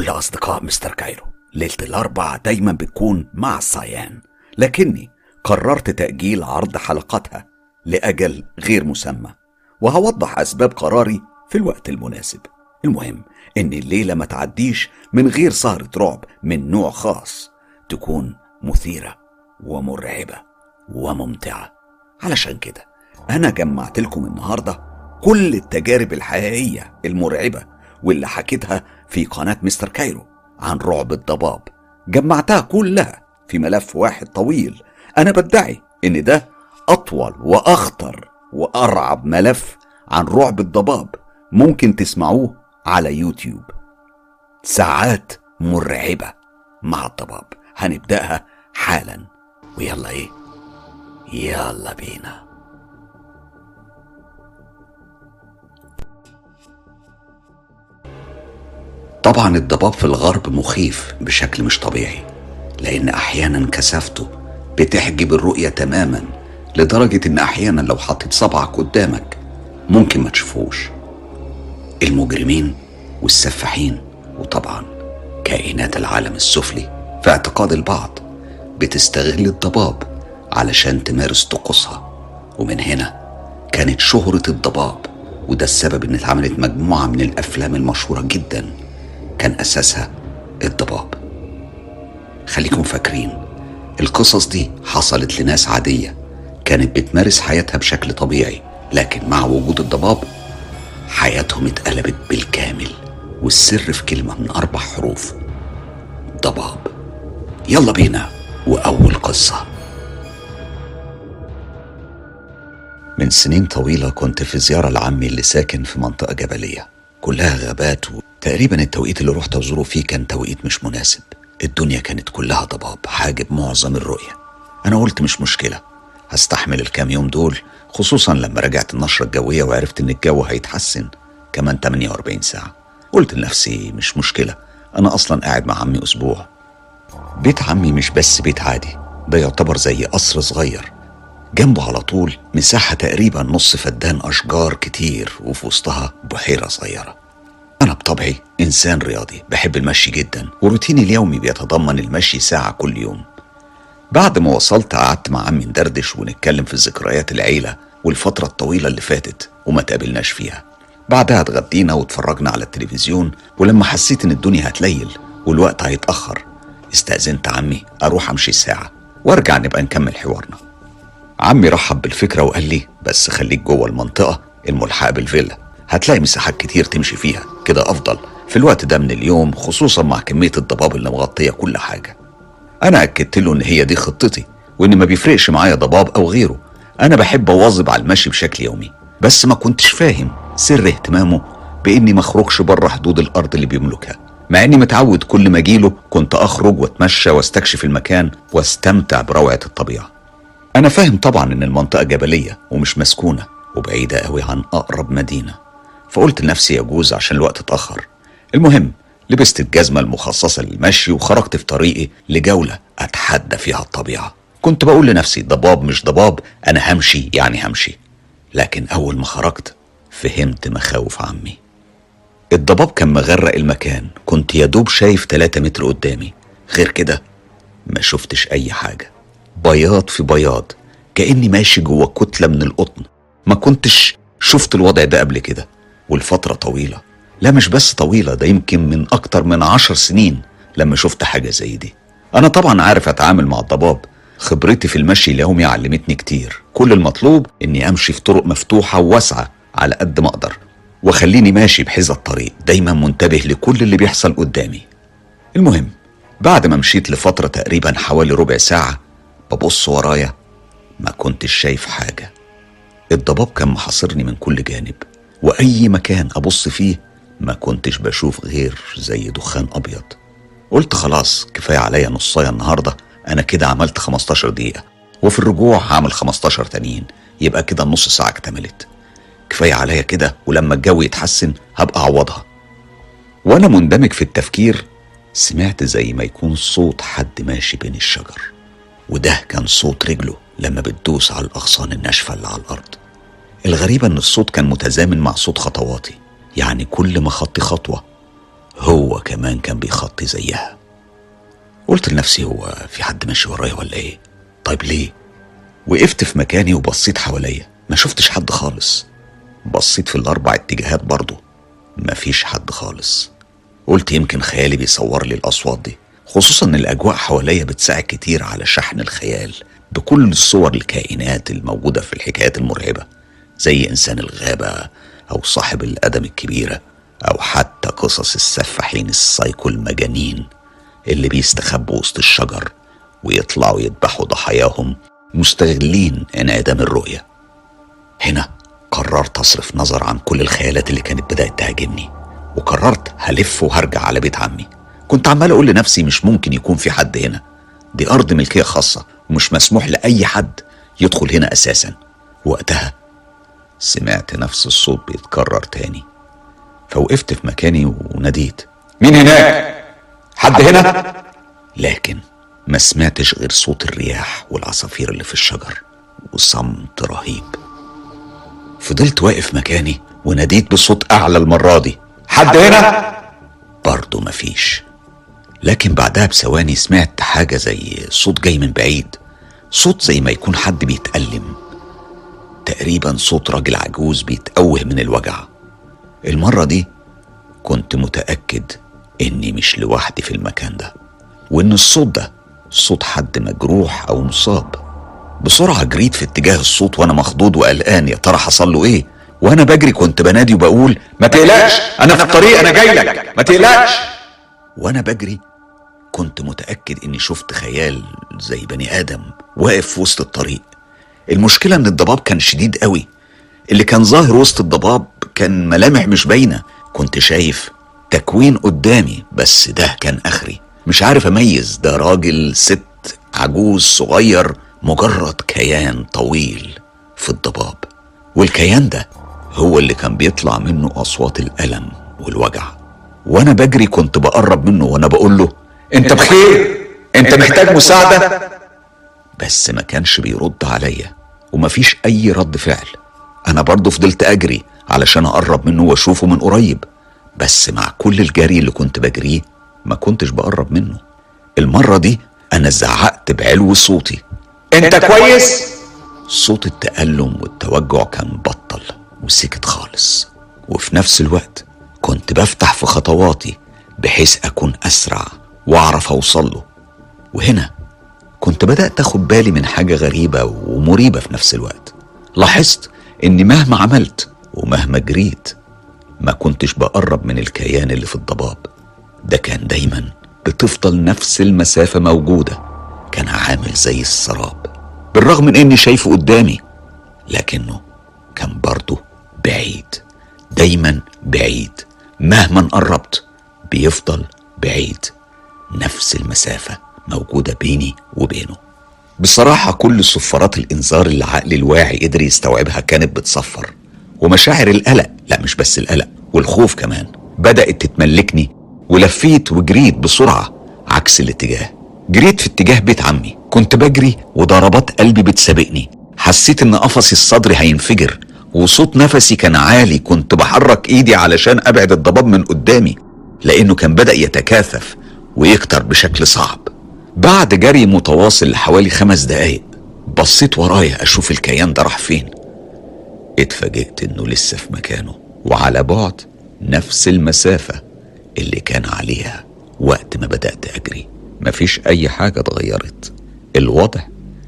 يا أصدقاء مستر كايرو ليلة الأربع دايما بتكون مع الصيان لكني قررت تأجيل عرض حلقاتها لأجل غير مسمى وهوضح أسباب قراري في الوقت المناسب المهم إن الليلة ما تعديش من غير سهرة رعب من نوع خاص تكون مثيرة ومرعبة وممتعة علشان كده أنا جمعت لكم النهاردة كل التجارب الحقيقية المرعبة واللي حكيتها في قناة مستر كايرو عن رعب الضباب جمعتها كلها في ملف واحد طويل أنا بدعي إن ده أطول وأخطر وأرعب ملف عن رعب الضباب ممكن تسمعوه على يوتيوب ساعات مرعبة مع الضباب هنبدأها حالا ويلا ايه يلا بينا طبعا الضباب في الغرب مخيف بشكل مش طبيعي لان احيانا كثافته بتحجب الرؤية تماما لدرجة ان احيانا لو حطيت صبعك قدامك ممكن ما تشوفوش المجرمين والسفاحين وطبعا كائنات العالم السفلي في اعتقاد البعض بتستغل الضباب علشان تمارس طقوسها ومن هنا كانت شهرة الضباب وده السبب ان اتعملت مجموعة من الافلام المشهورة جدا كان اساسها الضباب خليكم فاكرين القصص دي حصلت لناس عادية كانت بتمارس حياتها بشكل طبيعي لكن مع وجود الضباب حياتهم اتقلبت بالكامل والسر في كلمة من أربع حروف ضباب يلا بينا وأول قصة من سنين طويلة كنت في زيارة لعمي اللي ساكن في منطقة جبلية كلها غابات وتقريبا التوقيت اللي رحت أزوره فيه كان توقيت مش مناسب الدنيا كانت كلها ضباب حاجب معظم الرؤية أنا قلت مش مشكلة هستحمل الكام يوم دول خصوصا لما رجعت النشرة الجوية وعرفت إن الجو هيتحسن كمان 48 ساعة قلت لنفسي مش مشكلة أنا أصلا قاعد مع عمي أسبوع بيت عمي مش بس بيت عادي ده يعتبر زي قصر صغير جنبه على طول مساحة تقريبا نص فدان أشجار كتير وفي وسطها بحيرة صغيرة أنا بطبعي إنسان رياضي بحب المشي جدا وروتيني اليومي بيتضمن المشي ساعة كل يوم بعد ما وصلت قعدت مع عمي ندردش ونتكلم في ذكريات العيلة والفترة الطويلة اللي فاتت وما تقابلناش فيها بعدها اتغدينا واتفرجنا على التلفزيون ولما حسيت ان الدنيا هتليل والوقت هيتأخر استأذنت عمي أروح أمشي ساعة وأرجع نبقى نكمل حوارنا عمي رحب بالفكرة وقال لي بس خليك جوه المنطقة الملحقة بالفيلا هتلاقي مساحات كتير تمشي فيها كده أفضل في الوقت ده من اليوم خصوصا مع كمية الضباب اللي مغطية كل حاجة أنا أكدت له إن هي دي خطتي وإن ما بيفرقش معايا ضباب أو غيره أنا بحب أواظب على المشي بشكل يومي بس ما كنتش فاهم سر اهتمامه بإني ما أخرجش بره حدود الأرض اللي بيملكها مع إني متعود كل ما أجيله كنت أخرج وأتمشى واستكشف المكان واستمتع بروعة الطبيعة أنا فاهم طبعا إن المنطقة جبلية ومش مسكونة وبعيدة قوي عن أقرب مدينة فقلت لنفسي يجوز عشان الوقت اتأخر المهم لبست الجزمة المخصصة للمشي وخرجت في طريقي لجولة أتحدى فيها الطبيعة كنت بقول لنفسي ضباب مش ضباب أنا همشي يعني همشي لكن أول ما خرجت فهمت مخاوف عمي الضباب كان مغرق المكان كنت يا دوب شايف 3 متر قدامي غير كده ما شفتش أي حاجة بياض في بياض كأني ماشي جوه كتلة من القطن ما كنتش شفت الوضع ده قبل كده والفترة طويلة لا مش بس طويلة ده يمكن من أكتر من عشر سنين لما شفت حاجة زي دي أنا طبعا عارف أتعامل مع الضباب خبرتي في المشي اليومي علمتني كتير كل المطلوب إني أمشي في طرق مفتوحة وواسعة على قد ما أقدر وخليني ماشي بحذا الطريق دايما منتبه لكل اللي بيحصل قدامي المهم بعد ما مشيت لفترة تقريبا حوالي ربع ساعة ببص ورايا ما كنتش شايف حاجة الضباب كان محاصرني من كل جانب وأي مكان أبص فيه ما كنتش بشوف غير زي دخان أبيض قلت خلاص كفاية عليا نصاية النهاردة أنا كده عملت 15 دقيقة وفي الرجوع هعمل 15 تانيين يبقى كده النص ساعة اكتملت كفاية عليا كده ولما الجو يتحسن هبقى أعوضها وأنا مندمج في التفكير سمعت زي ما يكون صوت حد ماشي بين الشجر وده كان صوت رجله لما بتدوس على الأغصان الناشفة اللي على الأرض الغريبة إن الصوت كان متزامن مع صوت خطواتي يعني كل ما خطي خطوة هو كمان كان بيخطي زيها قلت لنفسي هو في حد ماشي ورايا ولا ايه طيب ليه وقفت في مكاني وبصيت حواليا ما شفتش حد خالص بصيت في الاربع اتجاهات برضه مفيش حد خالص قلت يمكن خيالي بيصور لي الاصوات دي خصوصا ان الاجواء حواليا بتساعد كتير على شحن الخيال بكل الصور الكائنات الموجودة في الحكايات المرعبة زي إنسان الغابة أو صاحب القدم الكبيرة أو حتى قصص السفاحين السايكو المجانين اللي بيستخبوا وسط الشجر ويطلعوا يذبحوا ضحاياهم مستغلين انعدام الرؤية هنا قررت أصرف نظر عن كل الخيالات اللي كانت بدأت تهاجمني وقررت هلف وهرجع على بيت عمي كنت عمال أقول لنفسي مش ممكن يكون في حد هنا دي أرض ملكية خاصة ومش مسموح لأي حد يدخل هنا أساسا وقتها سمعت نفس الصوت بيتكرر تاني فوقفت في مكاني وناديت مين هناك حد هنا لكن ما سمعتش غير صوت الرياح والعصافير اللي في الشجر وصمت رهيب فضلت واقف مكاني وناديت بصوت أعلى المرة دي حد هنا برضه مفيش لكن بعدها بثواني سمعت حاجة زي صوت جاي من بعيد صوت زي ما يكون حد بيتألم تقريبا صوت راجل عجوز بيتأوه من الوجع المرة دي كنت متأكد إني مش لوحدي في المكان ده وإن الصوت ده صوت حد مجروح أو مصاب بسرعة جريت في اتجاه الصوت وأنا مخضوض وقلقان يا ترى حصل له إيه وأنا بجري كنت بنادي وبقول ما تقلقش انا في الطريق انا جاي لك ما تقلقش وانا بجري كنت متأكد اني شفت خيال زي بني آدم واقف في وسط الطريق المشكلة ان الضباب كان شديد قوي اللي كان ظاهر وسط الضباب كان ملامح مش باينة كنت شايف تكوين قدامي بس ده كان اخري مش عارف اميز ده راجل ست عجوز صغير مجرد كيان طويل في الضباب والكيان ده هو اللي كان بيطلع منه اصوات الالم والوجع وانا بجري كنت بقرب منه وانا بقول له انت بخير انت محتاج مساعده بس ما كانش بيرد عليا ومفيش اي رد فعل انا برضه فضلت اجري علشان اقرب منه واشوفه من قريب بس مع كل الجري اللي كنت بجريه ما كنتش بقرب منه المرة دي انا زعقت بعلو صوتي انت كويس صوت التألم والتوجع كان بطل وسكت خالص وفي نفس الوقت كنت بفتح في خطواتي بحيث أكون أسرع وأعرف أوصل له وهنا كنت بدأت أخد بالي من حاجة غريبة ومريبة في نفس الوقت لاحظت إني مهما عملت ومهما جريت ما كنتش بقرب من الكيان اللي في الضباب ده كان دايما بتفضل نفس المسافة موجودة كان عامل زي السراب بالرغم من إني شايفه قدامي لكنه كان برضه بعيد دايما بعيد مهما قربت بيفضل بعيد نفس المسافة موجودة بيني وبينه بصراحة كل صفارات الإنذار اللي عقلي الواعي قدر يستوعبها كانت بتصفر ومشاعر القلق لا مش بس القلق والخوف كمان بدأت تتملكني ولفيت وجريت بسرعة عكس الاتجاه جريت في اتجاه بيت عمي كنت بجري وضربات قلبي بتسابقني حسيت ان قفصي الصدري هينفجر وصوت نفسي كان عالي كنت بحرك ايدي علشان ابعد الضباب من قدامي لانه كان بدا يتكاثف ويكتر بشكل صعب بعد جري متواصل لحوالي خمس دقايق بصيت ورايا اشوف الكيان ده راح فين اتفاجئت انه لسه في مكانه وعلى بعد نفس المسافة اللي كان عليها وقت ما بدأت أجري مفيش أي حاجة اتغيرت الوضع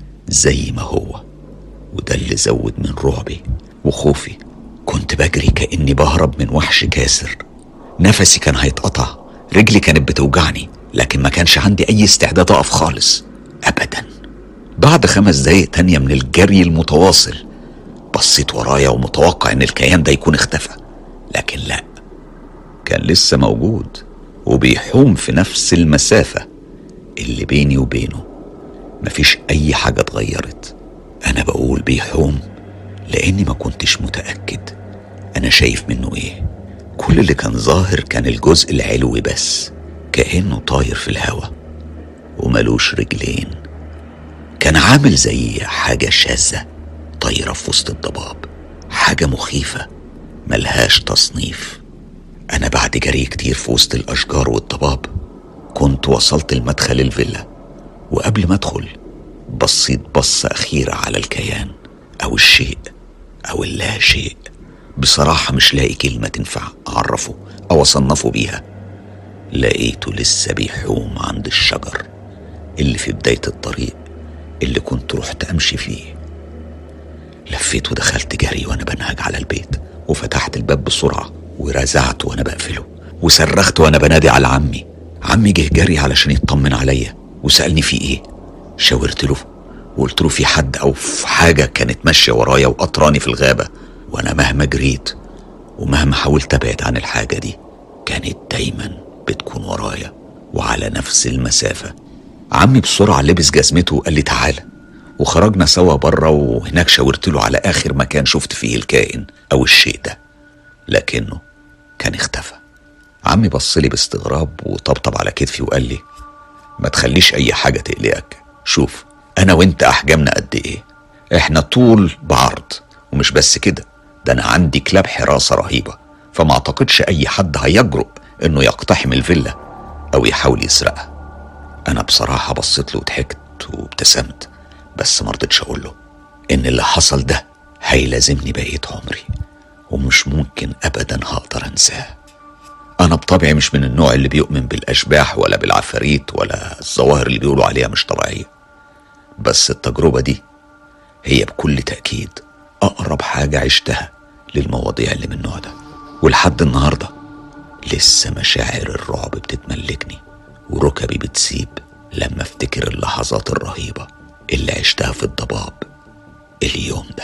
زي ما هو وده اللي زود من رعبي وخوفي كنت بجري كأني بهرب من وحش كاسر نفسي كان هيتقطع رجلي كانت بتوجعني لكن ما كانش عندي أي استعداد أقف خالص أبدا بعد خمس دقايق تانية من الجري المتواصل بصيت ورايا ومتوقع إن الكيان ده يكون اختفى لكن لا كان لسه موجود وبيحوم في نفس المسافة اللي بيني وبينه مفيش أي حاجة اتغيرت أنا بقول بيحوم لأني ما كنتش متأكد أنا شايف منه إيه كل اللي كان ظاهر كان الجزء العلوي بس كأنه طاير في الهوا وملوش رجلين كان عامل زي حاجة شاذة طايرة في وسط الضباب حاجة مخيفة ملهاش تصنيف أنا بعد جري كتير في وسط الأشجار والضباب كنت وصلت المدخل الفيلا وقبل ما أدخل بصيت بصة أخيرة على الكيان أو الشيء أو اللا شيء بصراحة مش لاقي كلمة تنفع أعرفه أو أصنفه بيها لقيته لسه بيحوم عند الشجر اللي في بداية الطريق اللي كنت رحت أمشي فيه لفيت ودخلت جري وأنا بنهج على البيت وفتحت الباب بسرعة ورزعت وأنا بقفله وصرخت وأنا بنادي على عمي عمي جه جري علشان يطمن عليا وسألني في إيه شاورت له وقلت له في حد أو في حاجة كانت ماشية ورايا وقطراني في الغابة وأنا مهما جريت ومهما حاولت أبعد عن الحاجة دي كانت دايما بتكون ورايا وعلى نفس المسافة عمي بسرعة لبس جزمته وقال لي تعالى وخرجنا سوا بره وهناك شاورت له على آخر مكان شفت فيه الكائن أو الشيء ده لكنه كان اختفى عمي بص لي باستغراب وطبطب على كتفي وقال لي ما تخليش أي حاجة تقلقك شوف أنا وأنت أحجامنا قد إيه إحنا طول بعرض ومش بس كده ده أنا عندي كلاب حراسة رهيبة فما أعتقدش أي حد هيجرؤ إنه يقتحم الفيلا أو يحاول يسرقها أنا بصراحة بصيت له وضحكت وابتسمت بس مرضتش أقول له إن اللي حصل ده هيلازمني بقية عمري ومش ممكن أبدا هقدر أنساه أنا بطبعي مش من النوع اللي بيؤمن بالأشباح ولا بالعفاريت ولا الظواهر اللي بيقولوا عليها مش طبيعية بس التجربة دي هي بكل تأكيد أقرب حاجة عشتها للمواضيع اللي من النوع ده ولحد النهاردة لسه مشاعر الرعب بتتملكني وركبي بتسيب لما افتكر اللحظات الرهيبة اللي عشتها في الضباب اليوم ده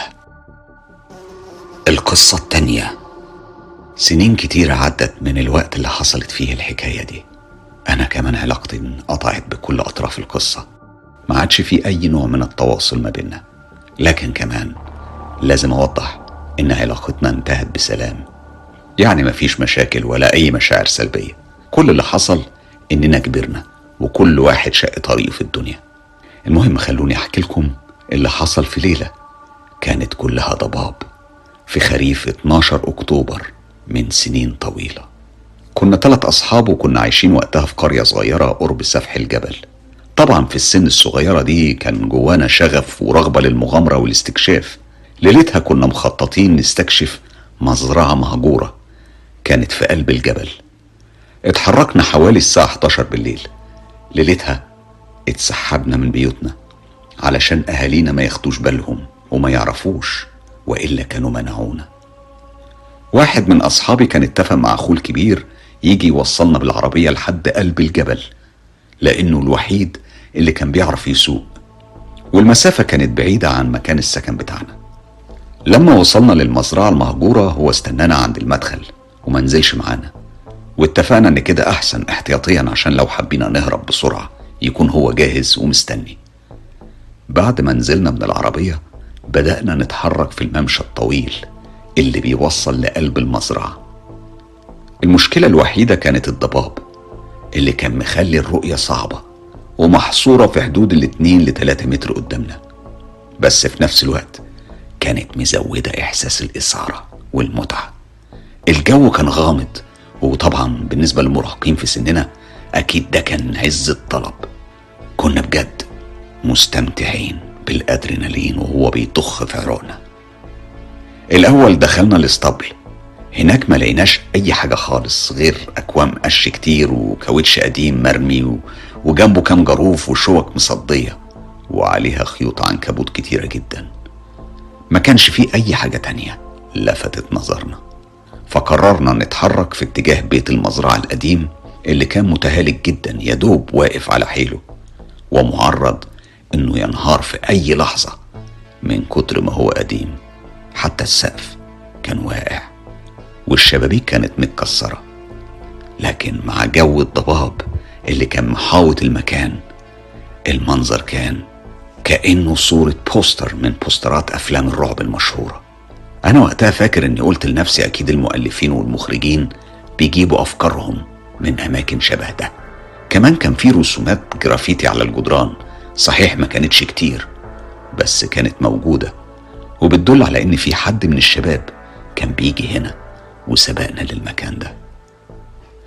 القصة التانية سنين كتيرة عدت من الوقت اللي حصلت فيه الحكاية دي أنا كمان علاقتي انقطعت بكل أطراف القصة ما عادش في أي نوع من التواصل ما بينا لكن كمان لازم أوضح إن علاقتنا انتهت بسلام يعني مفيش مشاكل ولا أي مشاعر سلبية كل اللي حصل إننا كبرنا وكل واحد شق طريقه في الدنيا المهم خلوني أحكي لكم اللي حصل في ليلة كانت كلها ضباب في خريف 12 أكتوبر من سنين طويلة كنا ثلاث أصحاب وكنا عايشين وقتها في قرية صغيرة قرب سفح الجبل طبعا في السن الصغيرة دي كان جوانا شغف ورغبة للمغامرة والاستكشاف ليلتها كنا مخططين نستكشف مزرعة مهجورة كانت في قلب الجبل اتحركنا حوالي الساعة 11 بالليل ليلتها اتسحبنا من بيوتنا علشان أهالينا ما ياخدوش بالهم وما يعرفوش وإلا كانوا منعونا واحد من أصحابي كان اتفق مع أخوه الكبير يجي يوصلنا بالعربية لحد قلب الجبل لأنه الوحيد اللي كان بيعرف يسوق والمسافة كانت بعيدة عن مكان السكن بتاعنا لما وصلنا للمزرعة المهجورة هو استنانا عند المدخل وما نزلش معانا واتفقنا ان كده احسن احتياطيا عشان لو حبينا نهرب بسرعة يكون هو جاهز ومستني بعد ما نزلنا من العربية بدأنا نتحرك في الممشى الطويل اللي بيوصل لقلب المزرعة المشكلة الوحيدة كانت الضباب اللي كان مخلي الرؤية صعبة ومحصورة في حدود الاتنين لتلاتة متر قدامنا بس في نفس الوقت كانت مزودة إحساس الإثارة والمتعة الجو كان غامض وطبعا بالنسبة للمراهقين في سننا أكيد ده كان عز الطلب كنا بجد مستمتعين بالأدرينالين وهو بيطخ في عروقنا الأول دخلنا الاسطبل هناك ما لقيناش أي حاجة خالص غير أكوام قش كتير وكاوتش قديم مرمي و... وجنبه كام جروف وشوك مصدية وعليها خيوط عنكبوت كتيرة جدا ما كانش فيه أي حاجة تانية لفتت نظرنا فقررنا نتحرك في اتجاه بيت المزرعة القديم اللي كان متهالك جدا يدوب واقف على حيله ومعرض انه ينهار في اي لحظة من كتر ما هو قديم حتى السقف كان واقع والشبابيك كانت متكسرة لكن مع جو الضباب اللي كان محاوط المكان المنظر كان كأنه صورة بوستر من بوسترات أفلام الرعب المشهورة أنا وقتها فاكر إني قلت لنفسي أكيد المؤلفين والمخرجين بيجيبوا أفكارهم من أماكن شبه ده كمان كان في رسومات جرافيتي على الجدران صحيح ما كانتش كتير بس كانت موجودة وبتدل على إن في حد من الشباب كان بيجي هنا وسبقنا للمكان ده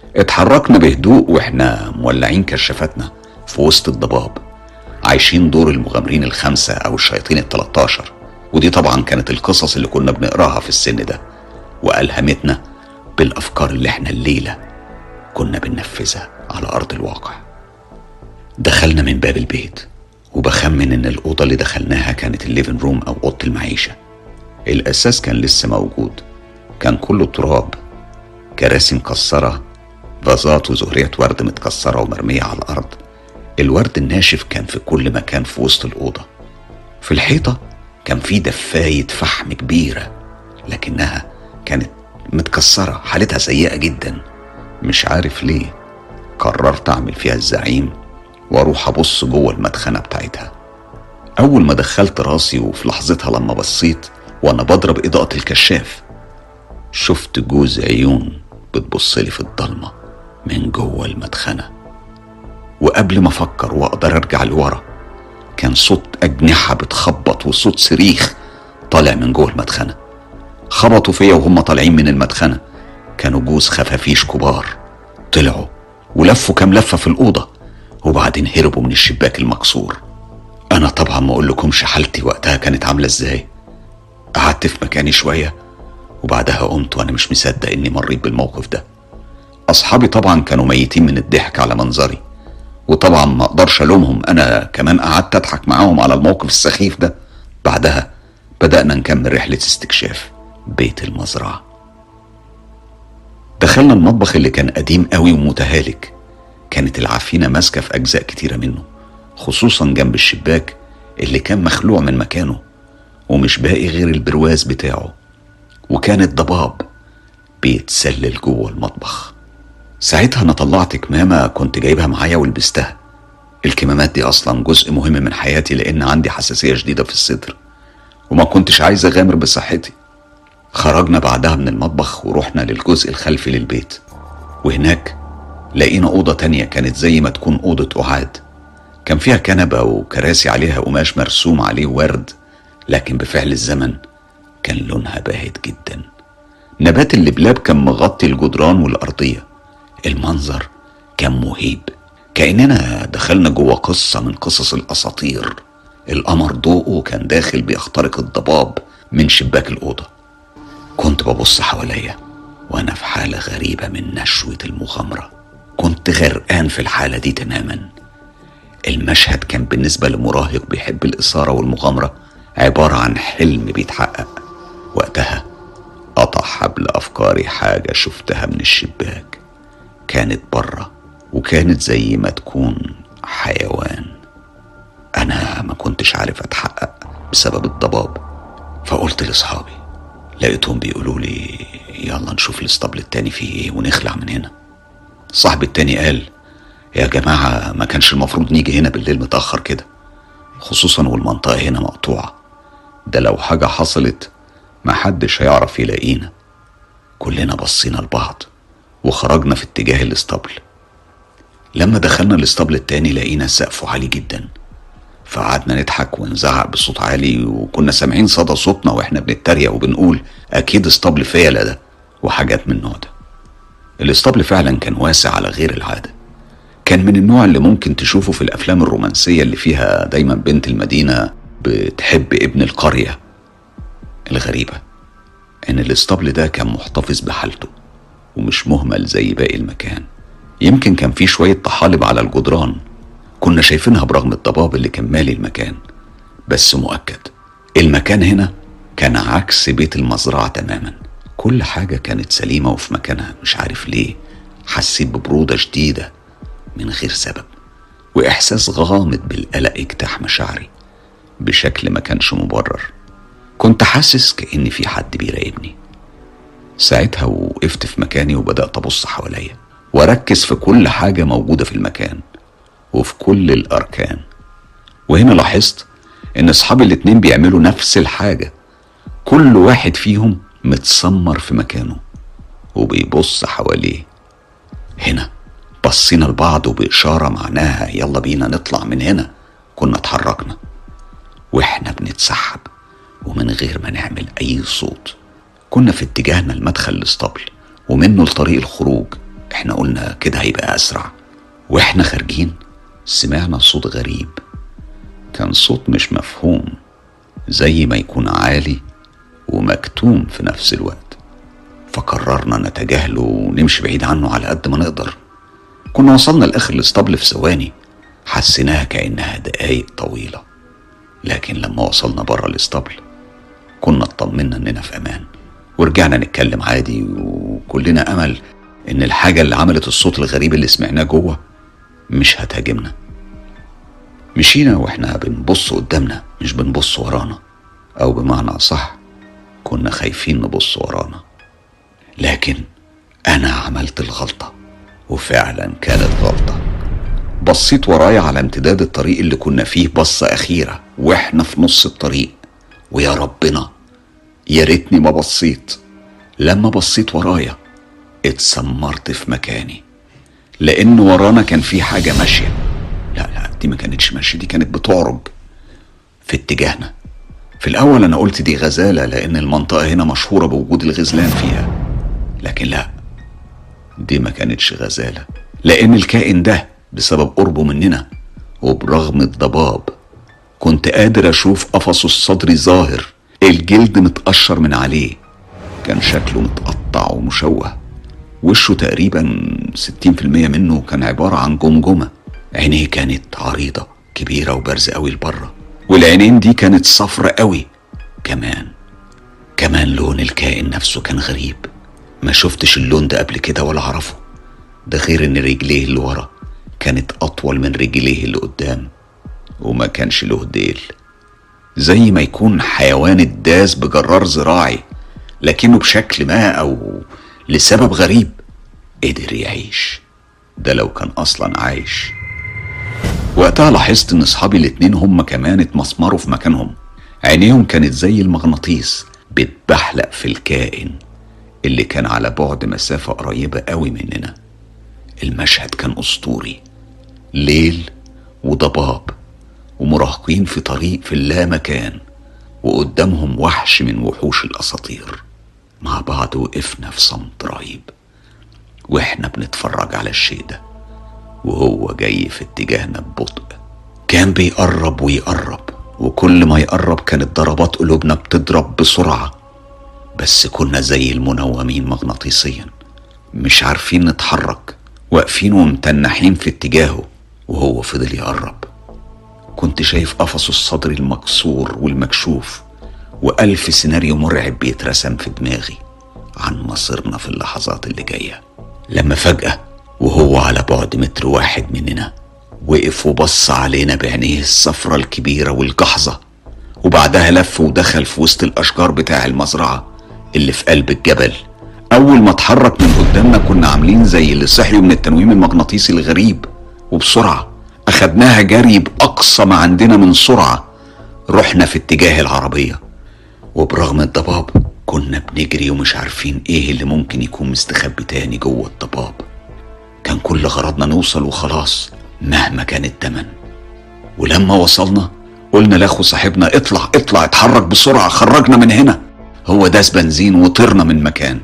اتحركنا بهدوء واحنا مولعين كشافاتنا في وسط الضباب عايشين دور المغامرين الخمسة أو الشياطين التلاتاشر ودي طبعا كانت القصص اللي كنا بنقراها في السن ده وألهمتنا بالأفكار اللي احنا الليلة كنا بننفذها على أرض الواقع دخلنا من باب البيت وبخمن إن الأوضة اللي دخلناها كانت الليفن روم أو أوضة المعيشة الأساس كان لسه موجود كان كله تراب كراسي مكسرة فازات وزهريات ورد متكسرة ومرمية على الأرض الورد الناشف كان في كل مكان في وسط الأوضة في الحيطة كان في دفاية فحم كبيرة لكنها كانت متكسرة حالتها سيئة جدا مش عارف ليه قررت أعمل فيها الزعيم وأروح أبص جوه المدخنة بتاعتها أول ما دخلت راسي وفي لحظتها لما بصيت وأنا بضرب إضاءة الكشاف شفت جوز عيون بتبصلي في الضلمة من جوه المدخنة وقبل ما أفكر وأقدر أرجع لورا كان صوت أجنحة بتخبط وصوت صريخ طالع من جوه المدخنة خبطوا فيا وهم طالعين من المدخنة كانوا جوز خفافيش كبار طلعوا ولفوا كام لفة في الأوضة وبعدين هربوا من الشباك المكسور أنا طبعا ما أقولكمش حالتي وقتها كانت عاملة إزاي قعدت في مكاني شوية وبعدها قمت وأنا مش مصدق إني مريت بالموقف ده أصحابي طبعا كانوا ميتين من الضحك على منظري وطبعا ما اقدرش الومهم انا كمان قعدت اضحك معاهم على الموقف السخيف ده بعدها بدأنا نكمل رحلة استكشاف بيت المزرعة دخلنا المطبخ اللي كان قديم قوي ومتهالك كانت العفينة ماسكة في أجزاء كتيرة منه خصوصا جنب الشباك اللي كان مخلوع من مكانه ومش باقي غير البرواز بتاعه وكان الضباب بيتسلل جوه المطبخ ساعتها انا طلعت كمامه كنت جايبها معايا ولبستها الكمامات دي اصلا جزء مهم من حياتي لان عندي حساسيه شديده في الصدر وما كنتش عايز اغامر بصحتي خرجنا بعدها من المطبخ ورحنا للجزء الخلفي للبيت وهناك لقينا أوضة تانية كانت زي ما تكون أوضة أعاد كان فيها كنبة وكراسي عليها قماش مرسوم عليه ورد لكن بفعل الزمن كان لونها باهت جدا نبات اللبلاب كان مغطي الجدران والأرضية المنظر كان مهيب كأننا دخلنا جوه قصة من قصص الأساطير القمر ضوءه كان داخل بيخترق الضباب من شباك الأوضة كنت ببص حواليا وأنا في حالة غريبة من نشوة المغامرة كنت غرقان في الحالة دي تماما المشهد كان بالنسبة لمراهق بيحب الإثارة والمغامرة عبارة عن حلم بيتحقق وقتها قطع حبل أفكاري حاجة شفتها من الشباك كانت بره وكانت زي ما تكون حيوان انا ما كنتش عارف اتحقق بسبب الضباب فقلت لاصحابي لقيتهم بيقولوا لي يلا نشوف الاسطبل التاني فيه ايه ونخلع من هنا صاحبي التاني قال يا جماعة ما كانش المفروض نيجي هنا بالليل متأخر كده خصوصا والمنطقة هنا مقطوعة ده لو حاجة حصلت ما حدش هيعرف يلاقينا كلنا بصينا لبعض وخرجنا في اتجاه الاسطبل لما دخلنا الاسطبل التاني لقينا سقفه عالي جدا فقعدنا نضحك ونزعق بصوت عالي وكنا سامعين صدى صوتنا واحنا بنتريق وبنقول اكيد اسطبل فيلة ده وحاجات من النوع ده الاسطبل فعلا كان واسع على غير العادة كان من النوع اللي ممكن تشوفه في الافلام الرومانسية اللي فيها دايما بنت المدينة بتحب ابن القرية الغريبة ان الاسطبل ده كان محتفظ بحالته ومش مهمل زي باقي المكان يمكن كان في شوية طحالب على الجدران كنا شايفينها برغم الضباب اللي كان مالي المكان بس مؤكد المكان هنا كان عكس بيت المزرعة تماما كل حاجة كانت سليمة وفي مكانها مش عارف ليه حسيت ببرودة شديدة من غير سبب وإحساس غامض بالقلق اجتاح مشاعري بشكل ما كانش مبرر كنت حاسس كأن في حد بيراقبني ساعتها وقفت في مكاني وبدأت أبص حواليا وأركز في كل حاجة موجودة في المكان وفي كل الأركان وهنا لاحظت إن أصحابي الاتنين بيعملوا نفس الحاجة كل واحد فيهم متسمر في مكانه وبيبص حواليه هنا بصينا لبعض وبإشارة معناها يلا بينا نطلع من هنا كنا اتحركنا واحنا بنتسحب ومن غير ما نعمل أي صوت كنا في اتجاهنا المدخل الاسطبل ومنه لطريق الخروج احنا قلنا كده هيبقى أسرع واحنا خارجين سمعنا صوت غريب كان صوت مش مفهوم زي ما يكون عالي ومكتوم في نفس الوقت فقررنا نتجاهله ونمشي بعيد عنه على قد ما نقدر كنا وصلنا لاخر الاسطبل في ثواني حسيناها كانها دقايق طويله لكن لما وصلنا بره الاسطبل كنا اطمنا اننا في امان ورجعنا نتكلم عادي وكلنا امل ان الحاجه اللي عملت الصوت الغريب اللي سمعناه جوه مش هتهاجمنا مشينا واحنا بنبص قدامنا مش بنبص ورانا او بمعنى صح كنا خايفين نبص ورانا لكن انا عملت الغلطه وفعلا كانت غلطه بصيت ورايا على امتداد الطريق اللي كنا فيه بصه اخيره واحنا في نص الطريق ويا ربنا يا ريتني ما بصيت لما بصيت ورايا اتسمرت في مكاني لان ورانا كان في حاجه ماشيه لا لا دي ما كانتش ماشيه دي كانت بتعرج في اتجاهنا في الاول انا قلت دي غزاله لان المنطقه هنا مشهوره بوجود الغزلان فيها لكن لا دي ما كانتش غزاله لان الكائن ده بسبب قربه مننا وبرغم الضباب كنت قادر اشوف قفصه الصدري ظاهر الجلد متقشر من عليه كان شكله متقطع ومشوه وشه تقريبا 60% منه كان عبارة عن جمجمة عينيه كانت عريضة كبيرة وبارزة قوي لبره والعينين دي كانت صفرة قوي كمان كمان لون الكائن نفسه كان غريب ما شفتش اللون ده قبل كده ولا اعرفه ده غير ان رجليه اللي ورا كانت اطول من رجليه اللي قدام وما كانش له ديل زي ما يكون حيوان اتداس بجرار زراعي لكنه بشكل ما او لسبب غريب قدر يعيش ده لو كان اصلا عايش وقتها لاحظت ان اصحابي الاتنين هم كمان اتمسمروا في مكانهم عينيهم كانت زي المغناطيس بتبحلق في الكائن اللي كان على بعد مسافة قريبة قوي مننا المشهد كان أسطوري ليل وضباب ومراهقين في طريق في اللامكان وقدامهم وحش من وحوش الأساطير مع بعض وقفنا في صمت رهيب واحنا بنتفرج على الشيء ده وهو جاي في اتجاهنا ببطء كان بيقرب ويقرب وكل ما يقرب كانت ضربات قلوبنا بتضرب بسرعة بس كنا زي المنومين مغناطيسيا مش عارفين نتحرك واقفين ومتنحين في اتجاهه وهو فضل يقرب كنت شايف قفصه الصدري المكسور والمكشوف وألف سيناريو مرعب بيترسم في دماغي عن مصيرنا في اللحظات اللي جاية لما فجأة وهو على بعد متر واحد مننا وقف وبص علينا بعينيه الصفرة الكبيرة والجحظة وبعدها لف ودخل في وسط الأشجار بتاع المزرعة اللي في قلب الجبل أول ما اتحرك من قدامنا كنا عاملين زي اللي صحيوا من التنويم المغناطيسي الغريب وبسرعة أخدناها جري بأقصى ما عندنا من سرعة رحنا في اتجاه العربية وبرغم الضباب كنا بنجري ومش عارفين ايه اللي ممكن يكون مستخبي تاني جوه الضباب كان كل غرضنا نوصل وخلاص مهما كان التمن ولما وصلنا قلنا لاخو صاحبنا اطلع اطلع اتحرك بسرعة خرجنا من هنا هو داس بنزين وطرنا من مكان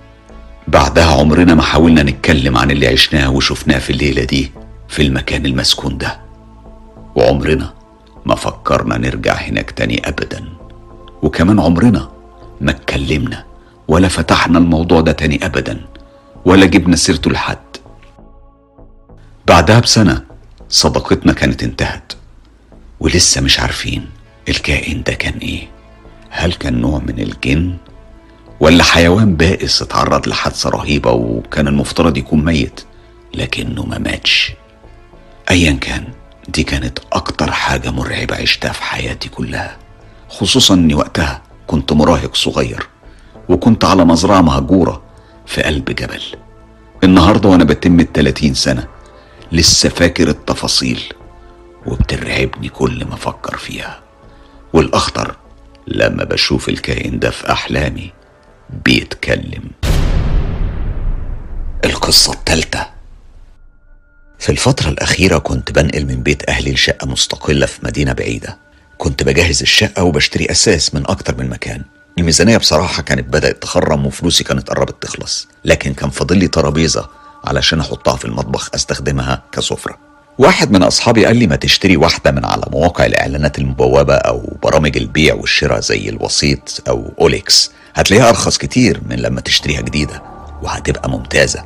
بعدها عمرنا ما حاولنا نتكلم عن اللي عشناه وشفناه في الليلة دي في المكان المسكون ده وعمرنا ما فكرنا نرجع هناك تاني أبدا وكمان عمرنا ما اتكلمنا ولا فتحنا الموضوع ده تاني أبدا ولا جبنا سيرته لحد بعدها بسنة صداقتنا كانت انتهت ولسه مش عارفين الكائن ده كان ايه هل كان نوع من الجن ولا حيوان بائس اتعرض لحادثة رهيبة وكان المفترض يكون ميت لكنه ما ماتش ايا كان دي كانت اكتر حاجة مرعبة عشتها في حياتي كلها خصوصا اني وقتها كنت مراهق صغير وكنت على مزرعة مهجورة في قلب جبل النهاردة وانا بتم التلاتين سنة لسه فاكر التفاصيل وبترعبني كل ما افكر فيها والاخطر لما بشوف الكائن ده في احلامي بيتكلم القصة التالتة في الفترة الأخيرة كنت بنقل من بيت أهلي لشقة مستقلة في مدينة بعيدة كنت بجهز الشقة وبشتري أساس من أكتر من مكان الميزانية بصراحة كانت بدأت تخرم وفلوسي كانت قربت تخلص لكن كان فاضل لي ترابيزة علشان احطها في المطبخ استخدمها كسفرة واحد من اصحابي قال لي ما تشتري واحدة من على مواقع الاعلانات المبوبة او برامج البيع والشراء زي الوسيط او اوليكس هتلاقيها ارخص كتير من لما تشتريها جديدة وهتبقى ممتازة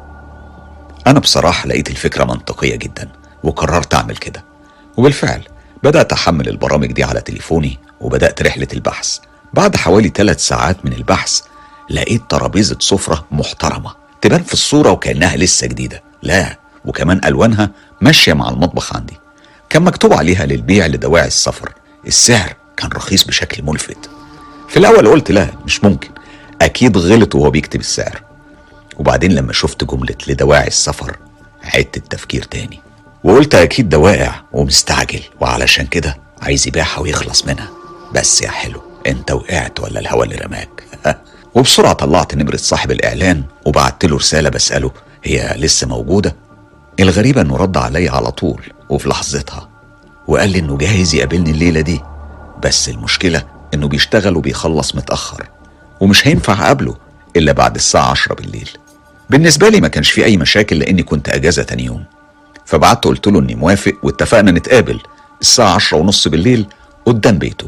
انا بصراحة لقيت الفكرة منطقية جدا وقررت اعمل كده وبالفعل بدأت أحمل البرامج دي على تليفوني وبدأت رحلة البحث بعد حوالي ثلاث ساعات من البحث لقيت ترابيزة سفرة محترمة تبان في الصورة وكأنها لسه جديدة لا وكمان ألوانها ماشية مع المطبخ عندي كان مكتوب عليها للبيع لدواعي السفر السعر كان رخيص بشكل ملفت في الأول قلت لا مش ممكن أكيد غلط وهو بيكتب السعر وبعدين لما شفت جملة لدواعي السفر عدت التفكير تاني وقلت أكيد ده واقع ومستعجل وعلشان كده عايز يبيعها ويخلص منها بس يا حلو انت وقعت ولا الهوا اللي رماك وبسرعة طلعت نمرة صاحب الإعلان وبعت له رسالة بسأله هي لسه موجودة الغريبة انه رد عليا على طول وفي لحظتها وقال لي انه جاهز يقابلني الليلة دي بس المشكلة انه بيشتغل وبيخلص متأخر ومش هينفع اقابله الا بعد الساعة عشرة بالليل بالنسبة لي ما كانش في اي مشاكل لاني كنت اجازة تاني يوم فبعت قلت له اني موافق واتفقنا نتقابل الساعة عشرة ونص بالليل قدام بيته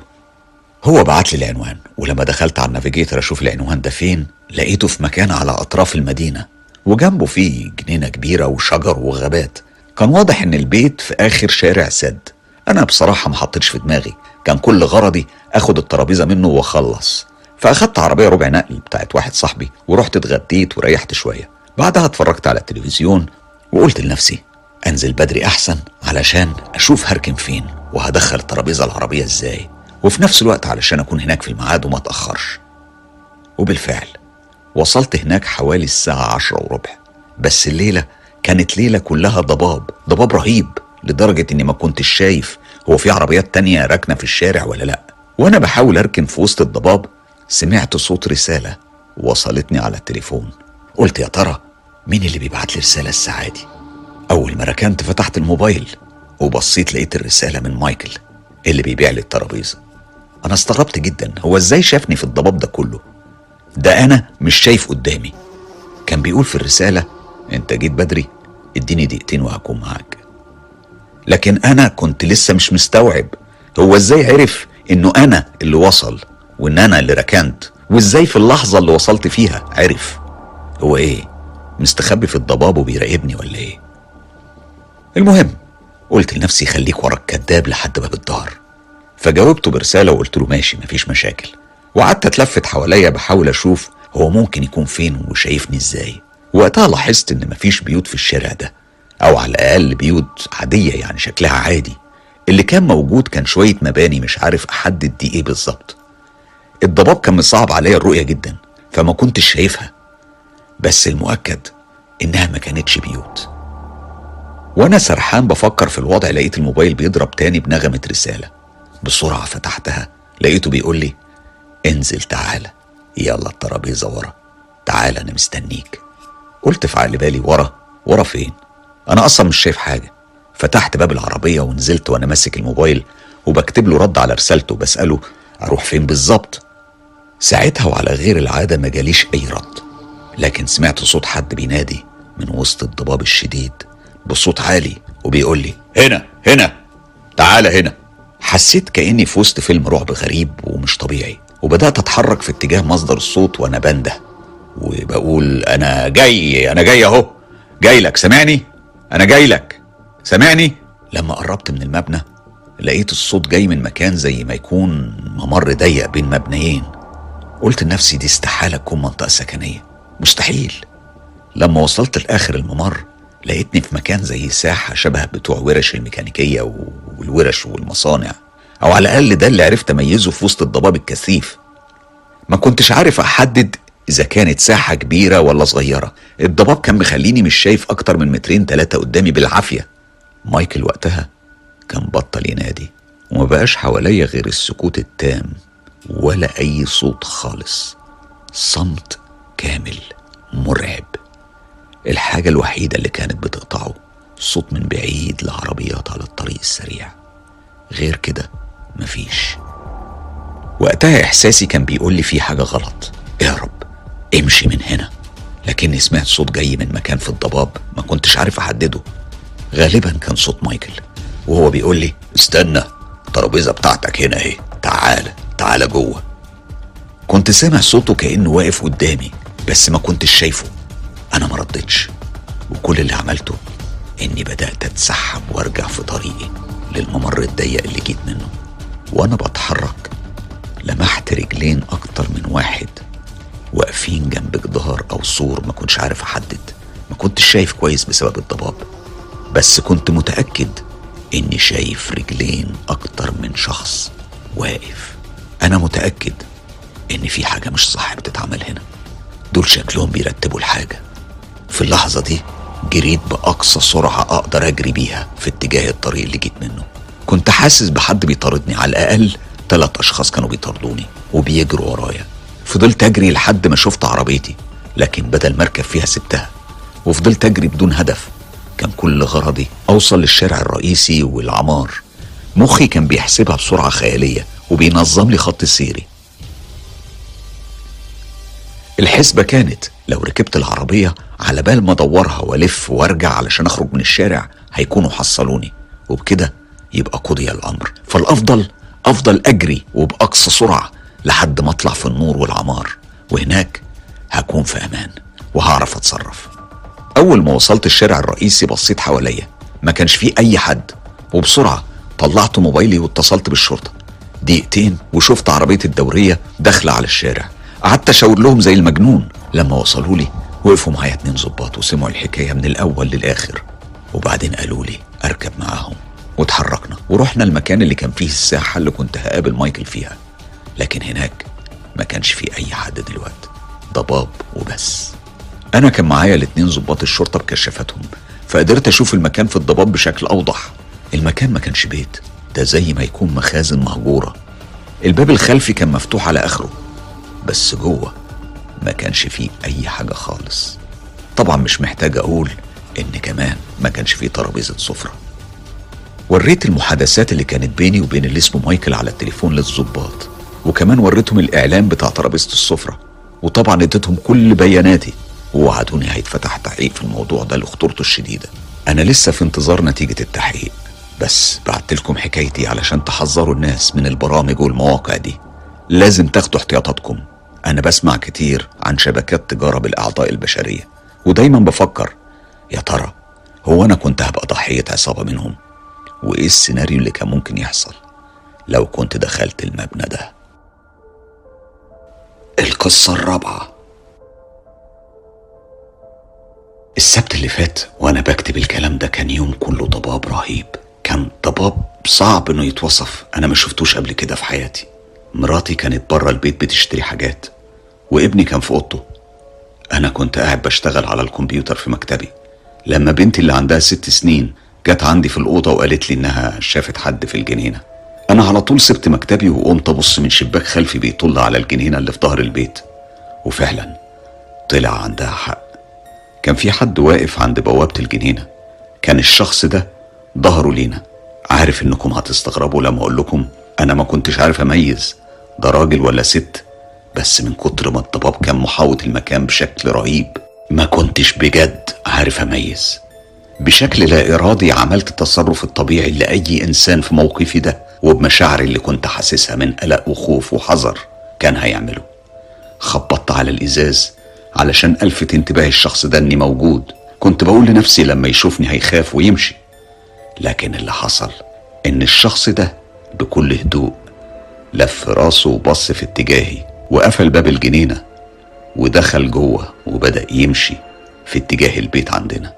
هو بعت لي العنوان ولما دخلت على النافيجيتر اشوف العنوان ده فين لقيته في مكان على اطراف المدينة وجنبه فيه جنينة كبيرة وشجر وغابات كان واضح ان البيت في اخر شارع سد انا بصراحة ما حطيتش في دماغي كان كل غرضي اخد الترابيزة منه واخلص فاخدت عربية ربع نقل بتاعت واحد صاحبي ورحت اتغديت وريحت شوية بعدها اتفرجت على التلفزيون وقلت لنفسي انزل بدري احسن علشان اشوف هركن فين وهدخل الترابيزه العربيه ازاي وفي نفس الوقت علشان اكون هناك في الميعاد وما اتاخرش وبالفعل وصلت هناك حوالي الساعه عشرة وربع بس الليله كانت ليله كلها ضباب ضباب رهيب لدرجه اني ما كنتش شايف هو في عربيات تانية راكنه في الشارع ولا لا وانا بحاول اركن في وسط الضباب سمعت صوت رساله وصلتني على التليفون قلت يا ترى مين اللي بيبعت لي رساله الساعه دي أول ما ركنت فتحت الموبايل وبصيت لقيت الرسالة من مايكل اللي بيبيع لي الترابيزة أنا استغربت جدا هو إزاي شافني في الضباب ده كله ده أنا مش شايف قدامي كان بيقول في الرسالة أنت جيت بدري اديني دقيقتين وهكون معاك لكن أنا كنت لسه مش مستوعب هو إزاي عرف إنه أنا اللي وصل وإن أنا اللي ركنت وإزاي في اللحظة اللي وصلت فيها عرف هو إيه مستخبي في الضباب وبيراقبني ولا إيه المهم قلت لنفسي خليك ورا الكداب لحد باب الدار فجاوبته برسالة وقلت له ماشي مفيش مشاكل وقعدت اتلفت حواليا بحاول اشوف هو ممكن يكون فين وشايفني ازاي وقتها لاحظت ان مفيش بيوت في الشارع ده او على الاقل بيوت عادية يعني شكلها عادي اللي كان موجود كان شوية مباني مش عارف احدد دي ايه بالظبط الضباب كان مصعب عليا الرؤية جدا فما كنتش شايفها بس المؤكد انها ما كانتش بيوت وانا سرحان بفكر في الوضع لقيت الموبايل بيضرب تاني بنغمة رسالة بسرعة فتحتها لقيته بيقول لي انزل تعالى يلا الترابيزة ورا تعالى انا مستنيك قلت في عقل بالي ورا ورا فين انا اصلا مش شايف حاجة فتحت باب العربية ونزلت وانا ماسك الموبايل وبكتب له رد على رسالته بسأله اروح فين بالظبط ساعتها وعلى غير العادة ما جاليش اي رد لكن سمعت صوت حد بينادي من وسط الضباب الشديد بصوت عالي وبيقول لي هنا هنا تعالى هنا حسيت كأني في وسط فيلم رعب غريب ومش طبيعي وبدأت أتحرك في اتجاه مصدر الصوت وأنا بنده وبقول أنا جاي أنا جاي أهو جاي لك سامعني أنا جاي لك سامعني لما قربت من المبنى لقيت الصوت جاي من مكان زي ما يكون ممر ضيق بين مبنيين قلت لنفسي دي استحالة تكون منطقة سكنية مستحيل لما وصلت لآخر الممر لقيتني في مكان زي ساحة شبه بتوع ورش الميكانيكية والورش والمصانع أو على الأقل ده اللي عرفت أميزه في وسط الضباب الكثيف ما كنتش عارف أحدد إذا كانت ساحة كبيرة ولا صغيرة الضباب كان مخليني مش شايف أكتر من مترين تلاتة قدامي بالعافية مايكل وقتها كان بطل ينادي وما بقاش حواليا غير السكوت التام ولا أي صوت خالص صمت كامل مرعب الحاجة الوحيدة اللي كانت بتقطعه صوت من بعيد لعربيات على الطريق السريع غير كده مفيش وقتها إحساسي كان بيقول لي في حاجة غلط اهرب امشي من هنا لكني سمعت صوت جاي من مكان في الضباب ما كنتش عارف احدده غالبا كان صوت مايكل وهو بيقول لي استنى الترابيزه بتاعتك هنا اهي تعال تعال جوه كنت سامع صوته كانه واقف قدامي بس ما كنتش شايفه انا ما ردتش وكل اللي عملته اني بدات اتسحب وارجع في طريقي للممر الضيق اللي جيت منه وانا بتحرك لمحت رجلين اكتر من واحد واقفين جنب جدار او سور ما كنتش عارف احدد ما كنتش شايف كويس بسبب الضباب بس كنت متاكد اني شايف رجلين اكتر من شخص واقف انا متاكد ان في حاجه مش صح بتتعمل هنا دول شكلهم بيرتبوا الحاجه في اللحظه دي جريت باقصى سرعه اقدر اجري بيها في اتجاه الطريق اللي جيت منه كنت حاسس بحد بيطاردني على الاقل ثلاث اشخاص كانوا بيطاردوني وبيجروا ورايا فضلت اجري لحد ما شفت عربيتي لكن بدل ما اركب فيها سبتها وفضلت اجري بدون هدف كان كل غرضي اوصل للشارع الرئيسي والعمار مخي كان بيحسبها بسرعه خياليه وبينظم لي خط سيري الحسبة كانت لو ركبت العربية على بال ما ادورها والف وارجع علشان اخرج من الشارع هيكونوا حصلوني وبكده يبقى قضي الامر فالافضل افضل اجري وباقصى سرعة لحد ما اطلع في النور والعمار وهناك هكون في امان وهعرف اتصرف اول ما وصلت الشارع الرئيسي بصيت حواليا ما كانش فيه اي حد وبسرعة طلعت موبايلي واتصلت بالشرطة دقيقتين وشفت عربية الدورية داخلة على الشارع قعدت اشاور لهم زي المجنون لما وصلوا لي وقفوا معايا اتنين ظباط وسمعوا الحكاية من الأول للآخر وبعدين قالوا لي أركب معاهم واتحركنا ورحنا المكان اللي كان فيه الساحة اللي كنت هقابل مايكل فيها لكن هناك ما كانش فيه أي حد دلوقتي ضباب وبس أنا كان معايا الاتنين ظباط الشرطة بكشافاتهم فقدرت أشوف المكان في الضباب بشكل أوضح المكان ما كانش بيت ده زي ما يكون مخازن مهجورة الباب الخلفي كان مفتوح على آخره بس جوه ما كانش فيه أي حاجة خالص طبعا مش محتاج أقول إن كمان ما كانش فيه ترابيزة سفرة وريت المحادثات اللي كانت بيني وبين اللي اسمه مايكل على التليفون للظباط وكمان وريتهم الإعلان بتاع ترابيزة السفرة وطبعا اديتهم كل بياناتي ووعدوني هيتفتح تحقيق في الموضوع ده لخطورته الشديدة أنا لسه في انتظار نتيجة التحقيق بس بعت لكم حكايتي علشان تحذروا الناس من البرامج والمواقع دي لازم تاخدوا احتياطاتكم أنا بسمع كتير عن شبكات تجارة بالأعضاء البشرية ودايما بفكر يا ترى هو أنا كنت هبقى ضحية عصابة منهم وإيه السيناريو اللي كان ممكن يحصل لو كنت دخلت المبنى ده القصة الرابعة السبت اللي فات وأنا بكتب الكلام ده كان يوم كله ضباب رهيب كان ضباب صعب إنه يتوصف أنا ما شفتوش قبل كده في حياتي مراتي كانت بره البيت بتشتري حاجات وابني كان في اوضته انا كنت قاعد بشتغل على الكمبيوتر في مكتبي لما بنتي اللي عندها ست سنين جت عندي في الاوضه وقالت لي انها شافت حد في الجنينه انا على طول سبت مكتبي وقمت ابص من شباك خلفي بيطل على الجنينه اللي في ظهر البيت وفعلا طلع عندها حق كان في حد واقف عند بوابه الجنينه كان الشخص ده ظهره لينا عارف انكم هتستغربوا لما اقول لكم انا ما كنتش عارف اميز ده راجل ولا ست بس من كتر ما الضباب كان محاوط المكان بشكل رهيب ما كنتش بجد عارف اميز بشكل لا ارادي عملت التصرف الطبيعي لاي انسان في موقفي ده وبمشاعري اللي كنت حاسسها من قلق وخوف وحذر كان هيعمله خبطت على الازاز علشان الفت انتباه الشخص ده اني موجود كنت بقول لنفسي لما يشوفني هيخاف ويمشي لكن اللي حصل ان الشخص ده بكل هدوء لف راسه وبص في اتجاهي وقفل باب الجنينة ودخل جوه وبدأ يمشي في اتجاه البيت عندنا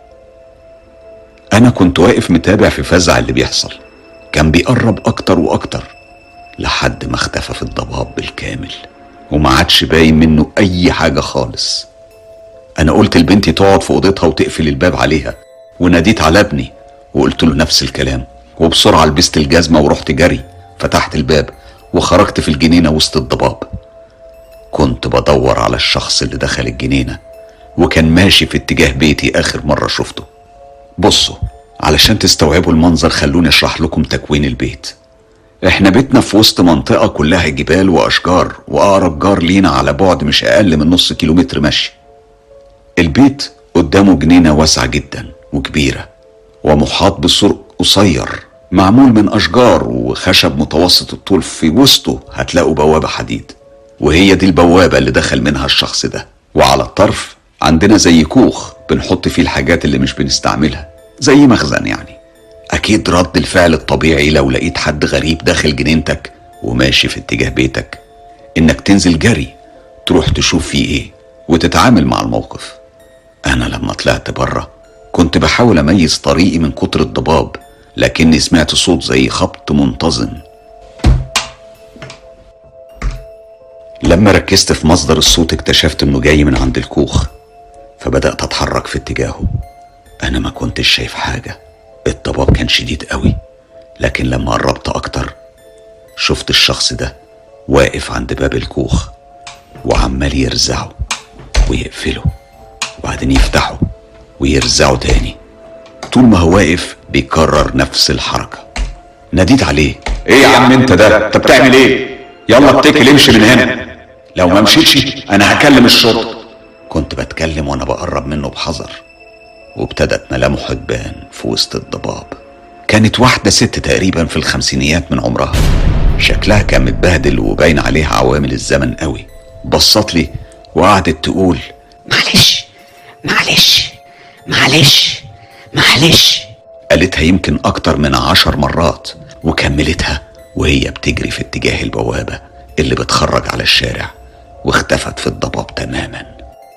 أنا كنت واقف متابع في فزع اللي بيحصل كان بيقرب أكتر وأكتر لحد ما اختفى في الضباب بالكامل وما عادش باين منه أي حاجة خالص أنا قلت لبنتي تقعد في أوضتها وتقفل الباب عليها وناديت على ابني وقلت له نفس الكلام وبسرعة لبست الجزمة ورحت جري فتحت الباب وخرجت في الجنينة وسط الضباب كنت بدور على الشخص اللي دخل الجنينة وكان ماشي في اتجاه بيتي آخر مرة شفته بصوا علشان تستوعبوا المنظر خلوني اشرح لكم تكوين البيت احنا بيتنا في وسط منطقة كلها جبال وأشجار وأقرب جار لينا على بعد مش أقل من نص كيلومتر مشي البيت قدامه جنينة واسعة جدا وكبيرة ومحاط بسور قصير معمول من أشجار وخشب متوسط الطول في وسطه هتلاقوا بوابة حديد وهي دي البوابة اللي دخل منها الشخص ده وعلى الطرف عندنا زي كوخ بنحط فيه الحاجات اللي مش بنستعملها زي مخزن يعني أكيد رد الفعل الطبيعي لو لقيت حد غريب داخل جنينتك وماشي في اتجاه بيتك إنك تنزل جري تروح تشوف فيه إيه وتتعامل مع الموقف أنا لما طلعت بره كنت بحاول أميز طريقي من كتر الضباب لكني سمعت صوت زي خبط منتظم لما ركزت في مصدر الصوت اكتشفت انه جاي من عند الكوخ فبدأت اتحرك في اتجاهه انا ما كنتش شايف حاجة الضباب كان شديد قوي لكن لما قربت اكتر شفت الشخص ده واقف عند باب الكوخ وعمال يرزعه ويقفله وبعدين يفتحه ويرزعه تاني طول ما هو واقف بيكرر نفس الحركة ناديت عليه ايه يا عم انت ده انت بتعمل ايه يلا اتكل امشي من هنا لو ما مشيتش انا هكلم الشرطه كنت بتكلم وانا بقرب منه بحذر وابتدت ملامحه تبان في وسط الضباب كانت واحدة ست تقريبا في الخمسينيات من عمرها شكلها كان متبهدل وباين عليها عوامل الزمن قوي بصت لي وقعدت تقول معلش معلش معلش معلش قالتها يمكن أكتر من عشر مرات وكملتها وهي بتجري في اتجاه البوابة اللي بتخرج على الشارع واختفت في الضباب تماما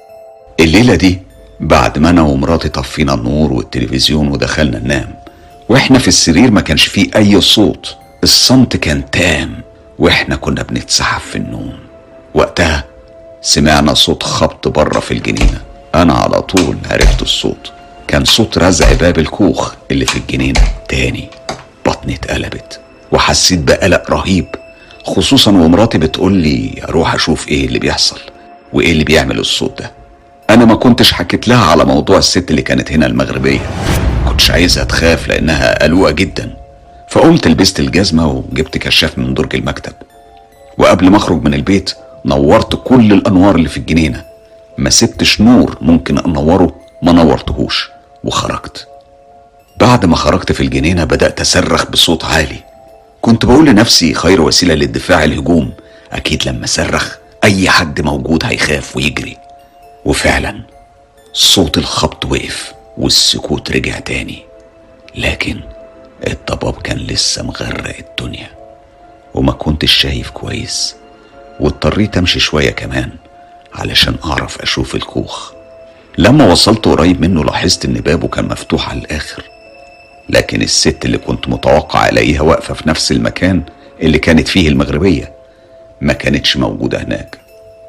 الليلة دي بعد ما أنا ومراتي طفينا النور والتلفزيون ودخلنا ننام وإحنا في السرير ما كانش فيه أي صوت الصمت كان تام وإحنا كنا بنتسحب في النوم وقتها سمعنا صوت خبط بره في الجنينة أنا على طول عرفت الصوت كان صوت رزع باب الكوخ اللي في الجنينة تاني بطني اتقلبت وحسيت بقلق رهيب خصوصا ومراتي بتقول لي اروح اشوف ايه اللي بيحصل وايه اللي بيعمل الصوت ده انا ما كنتش حكيت لها على موضوع الست اللي كانت هنا المغربيه كنتش عايزها تخاف لانها قلوقه جدا فقمت لبست الجزمه وجبت كشاف من درج المكتب وقبل ما اخرج من البيت نورت كل الانوار اللي في الجنينه ما سبتش نور ممكن انوره ما نورتهوش وخرجت بعد ما خرجت في الجنينه بدات اصرخ بصوت عالي كنت بقول لنفسي خير وسيله للدفاع الهجوم اكيد لما صرخ اي حد موجود هيخاف ويجري وفعلا صوت الخبط وقف والسكوت رجع تاني لكن الضباب كان لسه مغرق الدنيا وما كنتش شايف كويس واضطريت امشي شويه كمان علشان اعرف اشوف الكوخ لما وصلت قريب منه لاحظت ان بابه كان مفتوح على الاخر لكن الست اللي كنت متوقع الاقيها واقفه في نفس المكان اللي كانت فيه المغربيه ما كانتش موجوده هناك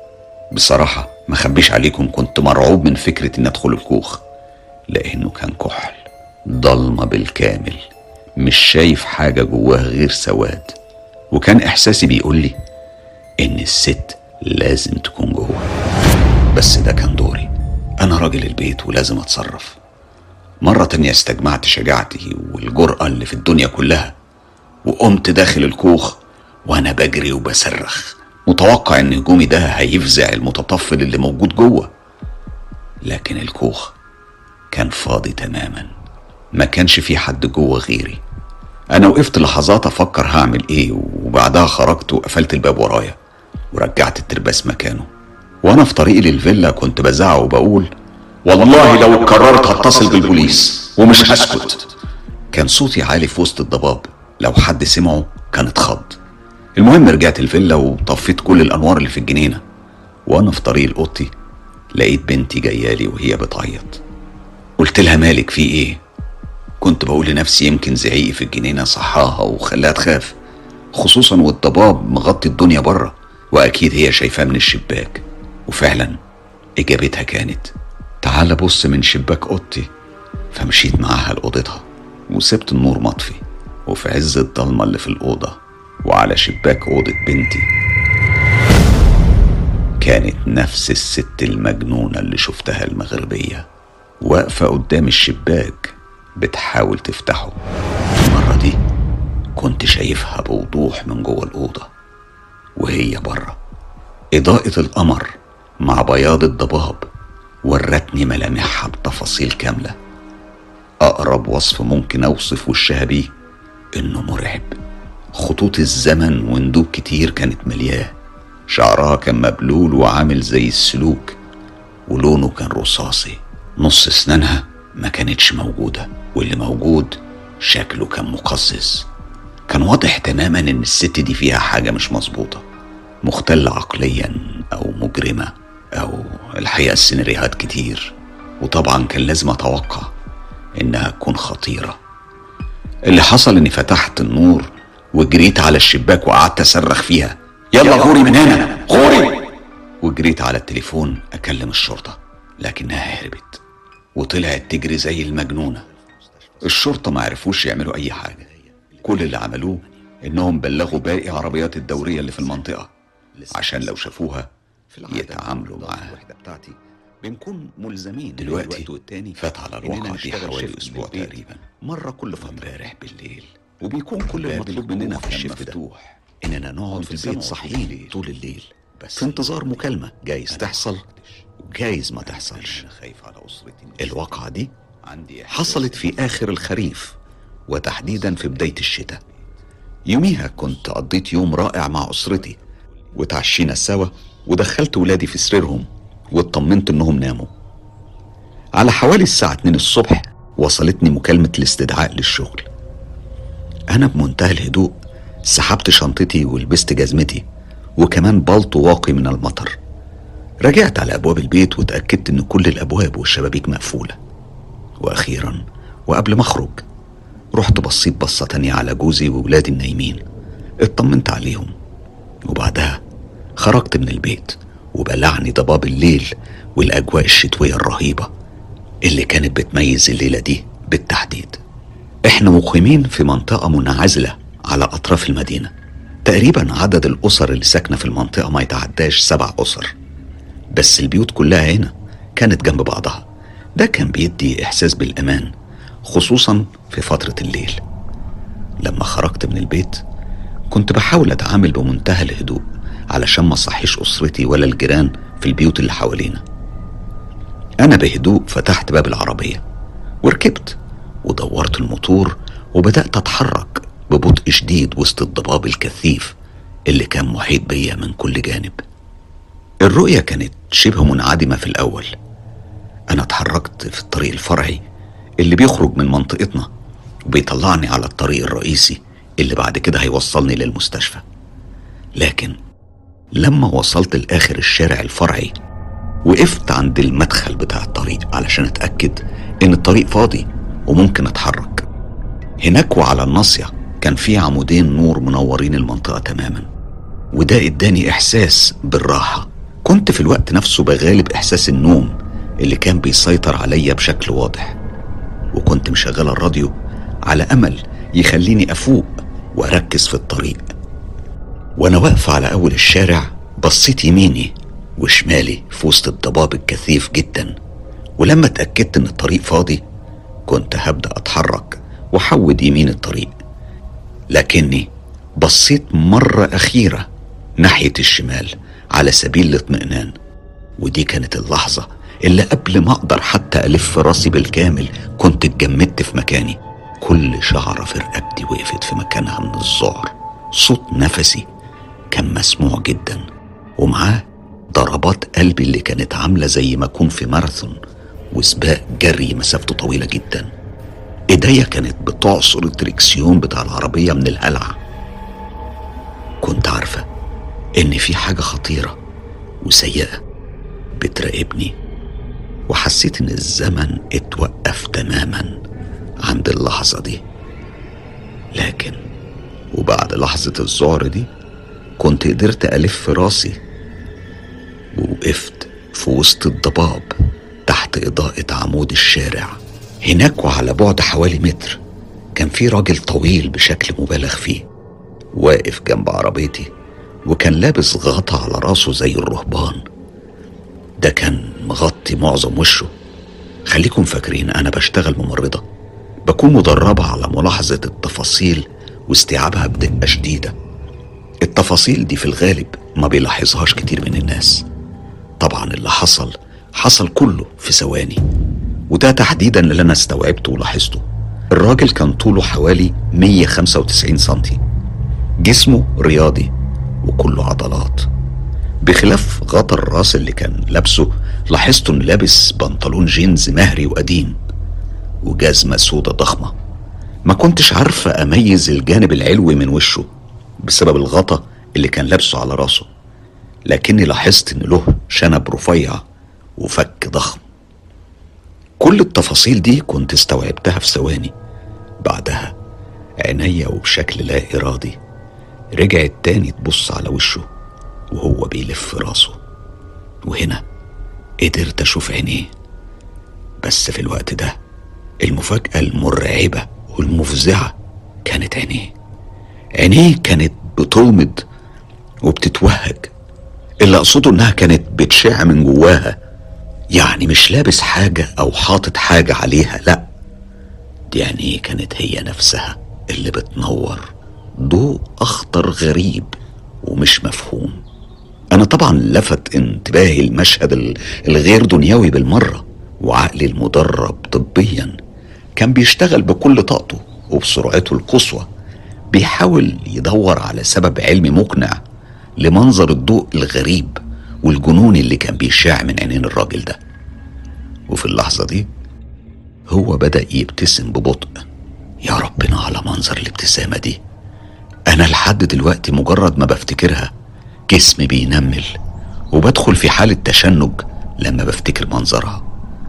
بصراحه ما خبيش عليكم كنت مرعوب من فكره ان ادخل الكوخ لانه كان كحل ضلمه بالكامل مش شايف حاجه جواه غير سواد وكان احساسي بيقول لي ان الست لازم تكون جوه بس ده كان دوري انا راجل البيت ولازم اتصرف مرة تانية استجمعت شجاعتي والجرأة اللي في الدنيا كلها وقمت داخل الكوخ وانا بجري وبصرخ متوقع ان هجومي ده هيفزع المتطفل اللي موجود جوه لكن الكوخ كان فاضي تماما ما كانش في حد جوه غيري انا وقفت لحظات افكر هعمل ايه وبعدها خرجت وقفلت الباب ورايا ورجعت الترباس مكانه وانا في طريقي للفيلا كنت بزعق وبقول والله لو قررت هتصل بالبوليس ومش هسكت كان صوتي عالي في وسط الضباب لو حد سمعه كان اتخض المهم رجعت الفيلا وطفيت كل الانوار اللي في الجنينه وانا في طريق لاوضتي لقيت بنتي جايالي وهي بتعيط قلت لها مالك في ايه كنت بقول لنفسي يمكن زعيقي في الجنينه صحاها وخلاها تخاف خصوصا والضباب مغطي الدنيا بره واكيد هي شايفاه من الشباك وفعلا اجابتها كانت تعال بص من شباك اوضتي فمشيت معاها لاوضتها وسبت النور مطفي وفي عز الضلمه اللي في الاوضه وعلى شباك اوضه بنتي كانت نفس الست المجنونه اللي شفتها المغربيه واقفه قدام الشباك بتحاول تفتحه المره دي كنت شايفها بوضوح من جوه الاوضه وهي بره اضاءه القمر مع بياض الضباب ورتني ملامحها بتفاصيل كاملة أقرب وصف ممكن أوصف وشها بيه إنه مرعب خطوط الزمن وندوب كتير كانت ملياه شعرها كان مبلول وعامل زي السلوك ولونه كان رصاصي نص اسنانها ما كانتش موجودة واللي موجود شكله كان مقزز كان واضح تماما ان الست دي فيها حاجة مش مظبوطة مختلة عقليا او مجرمة او الحقيقة السيناريوهات كتير وطبعا كان لازم اتوقع انها تكون خطيرة اللي حصل اني فتحت النور وجريت على الشباك وقعدت اصرخ فيها يلا غوري من هنا غوري وجريت على التليفون اكلم الشرطة لكنها هربت وطلعت تجري زي المجنونة الشرطة ما عرفوش يعملوا اي حاجة كل اللي عملوه انهم بلغوا باقي عربيات الدورية اللي في المنطقة عشان لو شافوها يتعاملوا معاها بتاعتي بنكون ملزمين دلوقتي والتاني فات على الواقع دي حوالي اسبوع تقريبا مرة كل فترة امبارح بالليل وبيكون كل المطلوب مننا في الشفت ده اننا نقعد في البيت صاحيين طول الليل بس في انتظار مكالمة جايز تحصل وجايز ما تحصلش الواقعة دي حصلت في آخر الخريف وتحديدا في بداية الشتاء يوميها كنت قضيت يوم رائع مع أسرتي وتعشينا سوا ودخلت ولادي في سريرهم واطمنت انهم ناموا على حوالي الساعة 2 الصبح وصلتني مكالمة الاستدعاء للشغل أنا بمنتهى الهدوء سحبت شنطتي ولبست جزمتي وكمان بلطو واقي من المطر رجعت على أبواب البيت وتأكدت إن كل الأبواب والشبابيك مقفولة وأخيرا وقبل ما أخرج رحت بصيت بصة تانية على جوزي وولادي النايمين اطمنت عليهم وبعدها خرجت من البيت وبلعني ضباب الليل والأجواء الشتوية الرهيبة اللي كانت بتميز الليلة دي بالتحديد احنا مقيمين في منطقة منعزلة على أطراف المدينة تقريبا عدد الأسر اللي ساكنة في المنطقة ما يتعداش سبع أسر بس البيوت كلها هنا كانت جنب بعضها ده كان بيدي إحساس بالأمان خصوصا في فترة الليل لما خرجت من البيت كنت بحاول أتعامل بمنتهى الهدوء علشان ما صحيش أسرتي ولا الجيران في البيوت اللي حوالينا أنا بهدوء فتحت باب العربية وركبت ودورت الموتور وبدأت أتحرك ببطء شديد وسط الضباب الكثيف اللي كان محيط بيا من كل جانب الرؤية كانت شبه منعدمة في الأول أنا اتحركت في الطريق الفرعي اللي بيخرج من منطقتنا وبيطلعني على الطريق الرئيسي اللي بعد كده هيوصلني للمستشفى لكن لما وصلت لآخر الشارع الفرعي وقفت عند المدخل بتاع الطريق علشان اتأكد إن الطريق فاضي وممكن أتحرك هناك وعلى الناصية كان في عمودين نور منورين المنطقة تماما وده اداني إحساس بالراحة كنت في الوقت نفسه بغالب إحساس النوم اللي كان بيسيطر عليا بشكل واضح وكنت مشغل الراديو على أمل يخليني أفوق وأركز في الطريق وأنا واقفة على أول الشارع بصيت يميني وشمالي في وسط الضباب الكثيف جدا ولما اتأكدت إن الطريق فاضي كنت هبدأ أتحرك وحود يمين الطريق لكني بصيت مرة أخيرة ناحية الشمال على سبيل الاطمئنان ودي كانت اللحظة اللي قبل ما أقدر حتى ألف راسي بالكامل كنت اتجمدت في مكاني كل شعرة في رقبتي وقفت في مكانها من الذعر صوت نفسي كان مسموع جدا ومعاه ضربات قلبي اللي كانت عاملة زي ما أكون في ماراثون وسباق جري مسافته طويلة جدا ايديا كانت بتعصر الدريكسيون بتاع العربية من الهلع كنت عارفة إن في حاجة خطيرة وسيئة بتراقبني وحسيت إن الزمن اتوقف تماما عند اللحظة دي لكن وبعد لحظة الذعر دي كنت قدرت ألف راسي ووقفت في وسط الضباب تحت إضاءة عمود الشارع هناك وعلى بعد حوالي متر كان في راجل طويل بشكل مبالغ فيه واقف جنب عربيتي وكان لابس غطا على راسه زي الرهبان ده كان مغطي معظم وشه خليكم فاكرين أنا بشتغل ممرضة بكون مدربة على ملاحظة التفاصيل واستيعابها بدقة شديدة التفاصيل دي في الغالب ما بيلاحظهاش كتير من الناس طبعا اللي حصل حصل كله في ثواني وده تحديدا اللي انا استوعبته ولاحظته الراجل كان طوله حوالي 195 سنتي جسمه رياضي وكله عضلات بخلاف غطا الراس اللي كان لابسه لاحظت انه لابس بنطلون جينز مهري وقديم وجزمة سودة ضخمة ما كنتش عارفة أميز الجانب العلوي من وشه بسبب الغطا اللي كان لابسه على راسه لكني لاحظت إن له شنب رفيع وفك ضخم كل التفاصيل دي كنت استوعبتها في ثواني بعدها عينيا وبشكل لا إرادي رجعت تاني تبص على وشه وهو بيلف راسه وهنا قدرت أشوف عينيه بس في الوقت ده المفاجأة المرعبة والمفزعة كانت عينيه عينيه كانت بتغمض وبتتوهج اللي أقصده إنها كانت بتشع من جواها يعني مش لابس حاجة أو حاطط حاجة عليها لأ دي عينيه كانت هي نفسها اللي بتنور ضوء أخضر غريب ومش مفهوم أنا طبعا لفت انتباهي المشهد ال- الغير دنيوي بالمرة وعقلي المدرب طبيا كان بيشتغل بكل طاقته وبسرعته القصوى بيحاول يدور على سبب علمي مقنع لمنظر الضوء الغريب والجنون اللي كان بيشع من عينين الراجل ده وفي اللحظة دي هو بدأ يبتسم ببطء يا ربنا على منظر الابتسامة دي أنا لحد دلوقتي مجرد ما بفتكرها جسمي بينمل وبدخل في حالة تشنج لما بفتكر منظرها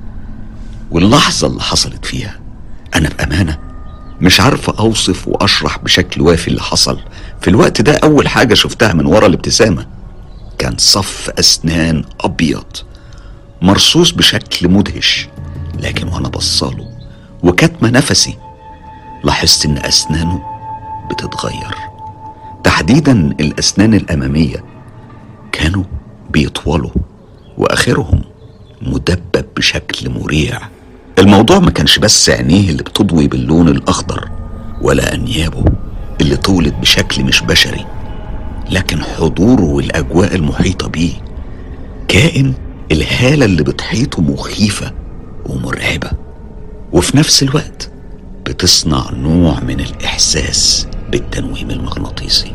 واللحظة اللي حصلت فيها أنا بأمانة مش عارفة أوصف وأشرح بشكل وافي اللي حصل في الوقت ده أول حاجة شفتها من ورا الابتسامة كان صف أسنان أبيض مرصوص بشكل مدهش لكن وأنا بصاله وكاتمة نفسي لاحظت إن أسنانه بتتغير تحديدا الأسنان الأمامية كانوا بيطولوا وآخرهم مدبب بشكل مريع الموضوع ما كانش بس عينيه اللي بتضوي باللون الأخضر ولا أنيابه اللي طولت بشكل مش بشري لكن حضوره والأجواء المحيطة بيه كائن الهالة اللي بتحيطه مخيفة ومرعبة وفي نفس الوقت بتصنع نوع من الإحساس بالتنويم المغناطيسي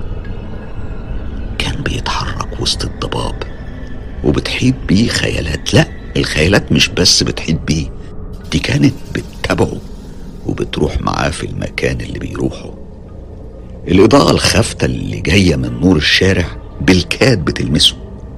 كان بيتحرك وسط الضباب وبتحيط بيه خيالات لا الخيالات مش بس بتحيط بيه دي كانت بتتابعه وبتروح معاه في المكان اللي بيروحه الإضاءة الخافتة اللي جاية من نور الشارع بالكاد بتلمسه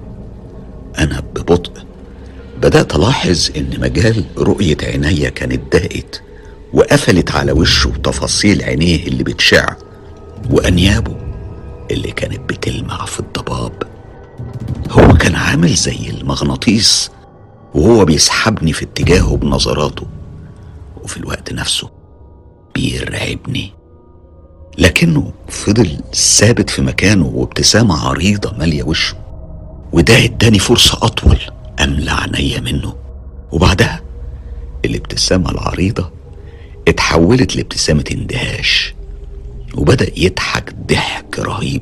أنا ببطء بدأت ألاحظ إن مجال رؤية عينيا كانت ضاقت وقفلت على وشه تفاصيل عينيه اللي بتشع وأنيابه اللي كانت بتلمع في الضباب هو كان عامل زي المغناطيس وهو بيسحبني في اتجاهه بنظراته وفي الوقت نفسه بيرعبني لكنه فضل ثابت في مكانه وابتسامة عريضة مالية وشه وده اداني فرصة أطول أملى عينيا منه وبعدها الابتسامة العريضة اتحولت لابتسامة اندهاش وبدأ يضحك ضحك رهيب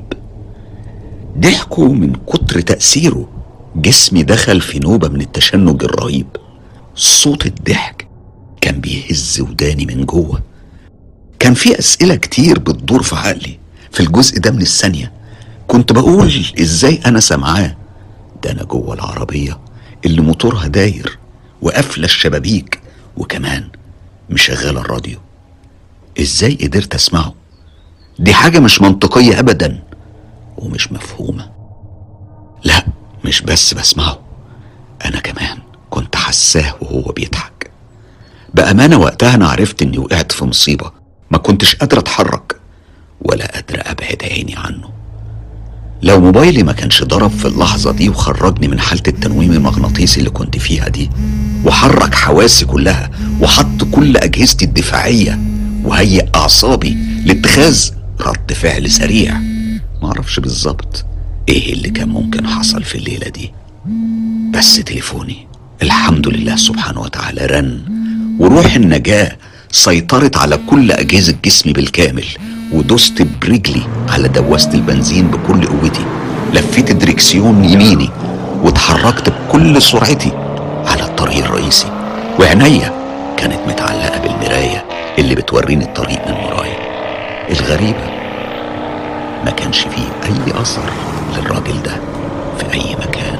ضحكه من كتر تأثيره جسمي دخل في نوبة من التشنج الرهيب صوت الضحك كان بيهز وداني من جوه كان في أسئلة كتير بتدور في عقلي في الجزء ده من الثانية كنت بقول إزاي أنا سامعاه ده أنا جوه العربية اللي موتورها داير وقافلة الشبابيك وكمان مشغلة الراديو إزاي قدرت أسمعه دي حاجة مش منطقية أبدا ومش مفهومة لا مش بس بسمعه أنا كمان كنت حساه وهو بيضحك بأمانة وقتها أنا عرفت إني وقعت في مصيبة ما كنتش قادر أتحرك ولا قادر أبعد عيني عنه لو موبايلي ما كانش ضرب في اللحظة دي وخرجني من حالة التنويم المغناطيسي اللي كنت فيها دي وحرك حواسي كلها وحط كل أجهزتي الدفاعية وهيئ أعصابي لاتخاذ رد فعل سريع معرفش بالظبط ايه اللي كان ممكن حصل في الليلة دي بس تليفوني الحمد لله سبحانه وتعالى رن وروح النجاة سيطرت على كل أجهزة جسمي بالكامل ودوست برجلي على دواسة البنزين بكل قوتي لفيت الدريكسيون يميني واتحركت بكل سرعتي على الطريق الرئيسي وعينيا كانت متعلقة بالمراية اللي بتوريني الطريق من ورايا الغريبة ما كانش فيه أي أثر للراجل ده في أي مكان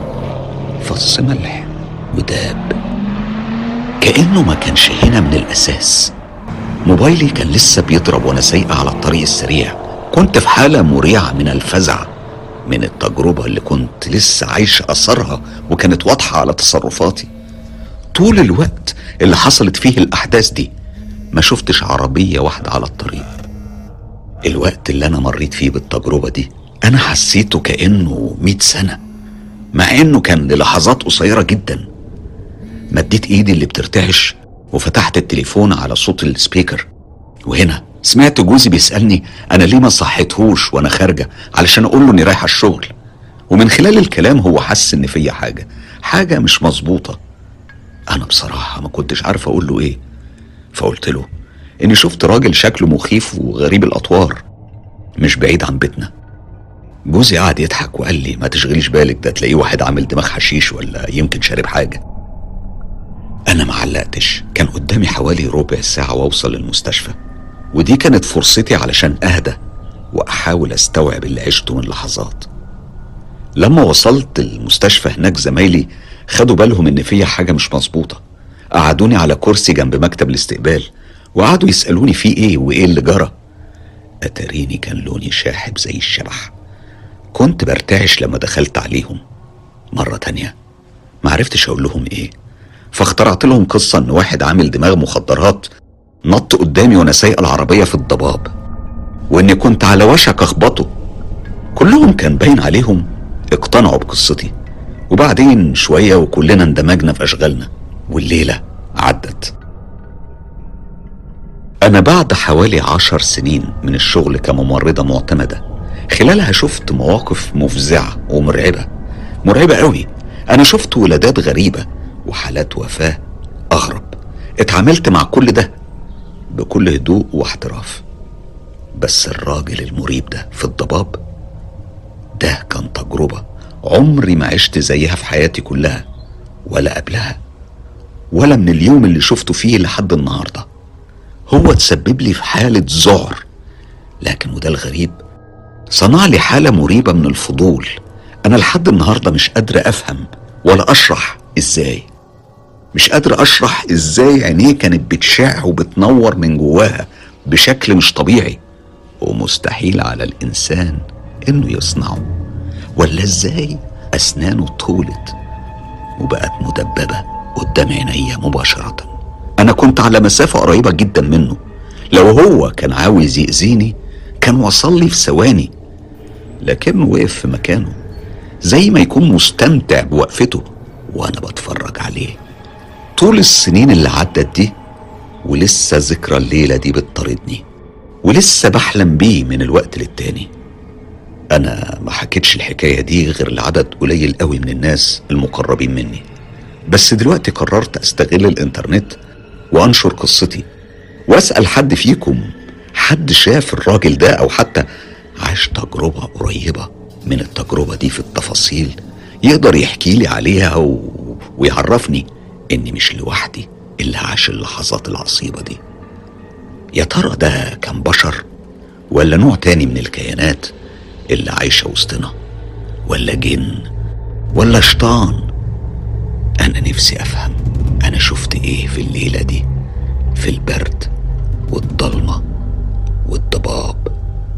فص ملح وداب كأنه ما كانش هنا من الأساس موبايلي كان لسه بيضرب وأنا سايقة على الطريق السريع كنت في حالة مريعة من الفزع من التجربة اللي كنت لسه عايش أثرها وكانت واضحة على تصرفاتي طول الوقت اللي حصلت فيه الأحداث دي ما شفتش عربية واحدة على الطريق الوقت اللي أنا مريت فيه بالتجربة دي أنا حسيته كأنه مئة سنة مع إنه كان للحظات قصيرة جدا مديت إيدي اللي بترتعش وفتحت التليفون على صوت السبيكر وهنا سمعت جوزي بيسألني أنا ليه ما صحيتهوش وأنا خارجة علشان أقول له إني رايحة الشغل ومن خلال الكلام هو حس إن فيا حاجة حاجة مش مظبوطة أنا بصراحة ما كنتش عارف أقول له إيه فقلت له إني شفت راجل شكله مخيف وغريب الأطوار مش بعيد عن بيتنا جوزي قعد يضحك وقال لي ما تشغليش بالك ده تلاقيه واحد عامل دماغ حشيش ولا يمكن شارب حاجة أنا ما علقتش كان قدامي حوالي ربع ساعة وأوصل المستشفى ودي كانت فرصتي علشان أهدى وأحاول أستوعب اللي عشته من لحظات لما وصلت المستشفى هناك زمايلي خدوا بالهم إن فيا حاجة مش مظبوطة قعدوني على كرسي جنب مكتب الاستقبال وقعدوا يسألوني في إيه وإيه اللي جرى أتريني كان لوني شاحب زي الشبح كنت برتعش لما دخلت عليهم مرة تانية معرفتش أقول لهم إيه فاخترعت لهم قصة إن واحد عامل دماغ مخدرات نط قدامي وأنا سايق العربية في الضباب وإني كنت على وشك أخبطه كلهم كان باين عليهم اقتنعوا بقصتي وبعدين شوية وكلنا اندمجنا في أشغالنا والليلة عدت أنا بعد حوالي عشر سنين من الشغل كممرضة معتمدة خلالها شفت مواقف مفزعة ومرعبة مرعبة قوي أنا شفت ولادات غريبة وحالات وفاة أغرب اتعاملت مع كل ده بكل هدوء واحتراف بس الراجل المريب ده في الضباب ده كان تجربة عمري ما عشت زيها في حياتي كلها ولا قبلها ولا من اليوم اللي شفته فيه لحد النهارده هو تسبب لي في حالة ذعر لكن وده الغريب صنع لي حالة مريبة من الفضول أنا لحد النهاردة مش قادر أفهم ولا أشرح إزاي مش قادر أشرح إزاي عينيه كانت بتشع وبتنور من جواها بشكل مش طبيعي ومستحيل على الإنسان إنه يصنعه ولا إزاي أسنانه طولت وبقت مدببة قدام عينيا مباشرة أنا كنت على مسافة قريبة جدا منه لو هو كان عاوز يأذيني كان وصل لي في ثواني لكنه وقف في مكانه زي ما يكون مستمتع بوقفته وأنا بتفرج عليه طول السنين اللي عدت دي ولسه ذكرى الليلة دي بتطاردني ولسه بحلم بيه من الوقت للتاني أنا ما حكيتش الحكاية دي غير لعدد قليل قوي من الناس المقربين مني بس دلوقتي قررت أستغل الإنترنت وأنشر قصتي وأسأل حد فيكم حد شاف الراجل ده أو حتى عاش تجربة قريبة من التجربة دي في التفاصيل يقدر يحكي لي عليها و... ويعرفني إني مش لوحدي اللي عاش اللحظات العصيبة دي يا ترى ده كان بشر ولا نوع تاني من الكيانات اللي عايشة وسطنا ولا جن ولا شيطان أنا نفسي أفهم أنا شفت إيه في الليلة دي في البرد والضلمة والضباب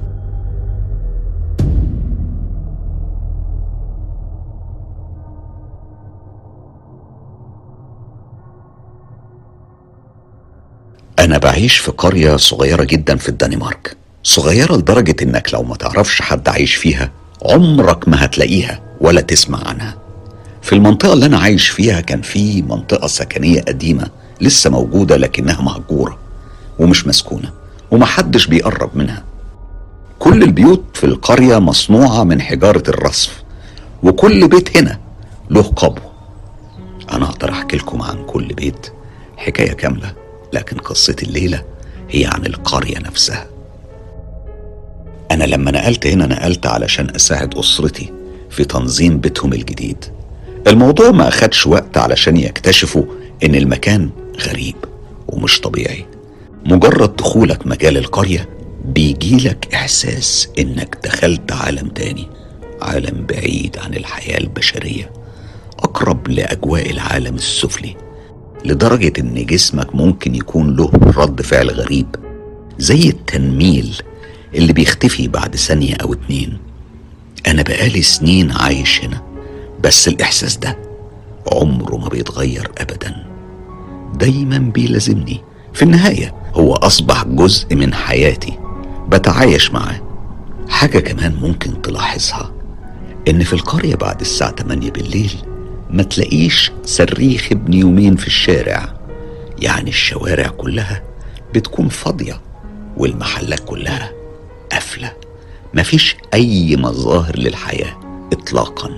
أنا بعيش في قرية صغيرة جدا في الدنمارك صغيرة لدرجة إنك لو ما تعرفش حد عايش فيها عمرك ما هتلاقيها ولا تسمع عنها في المنطقة اللي أنا عايش فيها كان في منطقة سكنية قديمة لسه موجودة لكنها مهجورة ومش مسكونة ومحدش بيقرب منها كل البيوت في القرية مصنوعة من حجارة الرصف وكل بيت هنا له قبو أنا أقدر أحكي لكم عن كل بيت حكاية كاملة لكن قصة الليلة هي عن القرية نفسها أنا لما نقلت هنا نقلت علشان أساعد أسرتي في تنظيم بيتهم الجديد الموضوع ما أخدش وقت علشان يكتشفوا إن المكان غريب ومش طبيعي مجرد دخولك مجال القرية بيجيلك إحساس إنك دخلت عالم تاني عالم بعيد عن الحياة البشرية أقرب لأجواء العالم السفلي لدرجة إن جسمك ممكن يكون له رد فعل غريب زي التنميل اللي بيختفي بعد ثانية أو اتنين أنا بقالي سنين عايش هنا بس الإحساس ده عمره ما بيتغير أبدا دايما بيلازمني في النهاية هو أصبح جزء من حياتي بتعايش معاه حاجة كمان ممكن تلاحظها إن في القرية بعد الساعة 8 بالليل ما تلاقيش صريخ ابن يومين في الشارع يعني الشوارع كلها بتكون فاضية والمحلات كلها قافلة مفيش أي مظاهر للحياة إطلاقا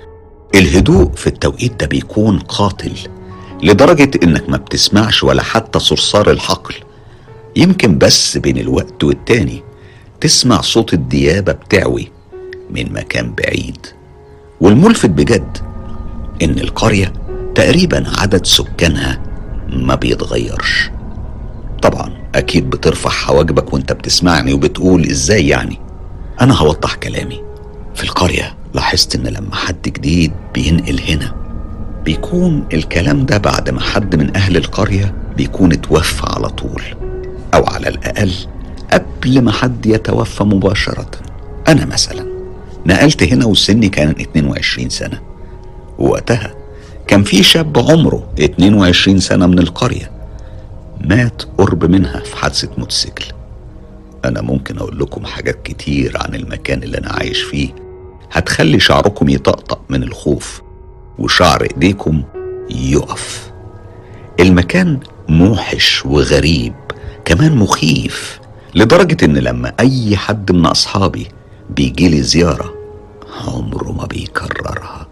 الهدوء في التوقيت ده بيكون قاتل لدرجة إنك ما بتسمعش ولا حتى صرصار الحقل يمكن بس بين الوقت والتاني تسمع صوت الديابة بتعوي من مكان بعيد والملفت بجد إن القرية تقريبا عدد سكانها ما بيتغيرش طبعا أكيد بترفع حواجبك وانت بتسمعني وبتقول إزاي يعني أنا هوضح كلامي في القرية لاحظت إن لما حد جديد بينقل هنا بيكون الكلام ده بعد ما حد من أهل القرية بيكون اتوفى على طول أو على الأقل قبل ما حد يتوفى مباشرة أنا مثلا نقلت هنا وسني كان 22 سنة ووقتها كان في شاب عمره 22 سنة من القرية مات قرب منها في حادثة موتوسيكل أنا ممكن أقول لكم حاجات كتير عن المكان اللي أنا عايش فيه هتخلي شعركم يطقطق من الخوف وشعر إيديكم يقف المكان موحش وغريب كمان مخيف لدرجة إن لما أي حد من أصحابي بيجيلي زيارة عمره ما بيكررها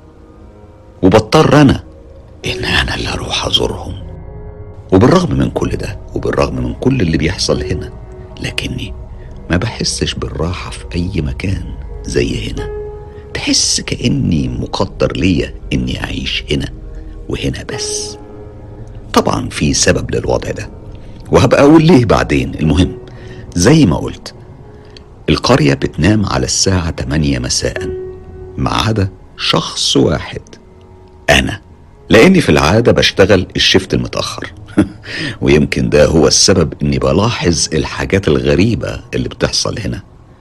وبضطر أنا إن أنا اللي أروح أزورهم وبالرغم من كل ده وبالرغم من كل اللي بيحصل هنا لكني ما بحسش بالراحة في أي مكان زي هنا تحس كأني مقدر ليا إني أعيش هنا وهنا بس طبعا في سبب للوضع ده وهبقى أقول ليه بعدين المهم زي ما قلت القرية بتنام على الساعة 8 مساء ما عدا شخص واحد أنا لأني في العادة بشتغل الشفت المتأخر ويمكن ده هو السبب إني بلاحظ الحاجات الغريبة اللي بتحصل هنا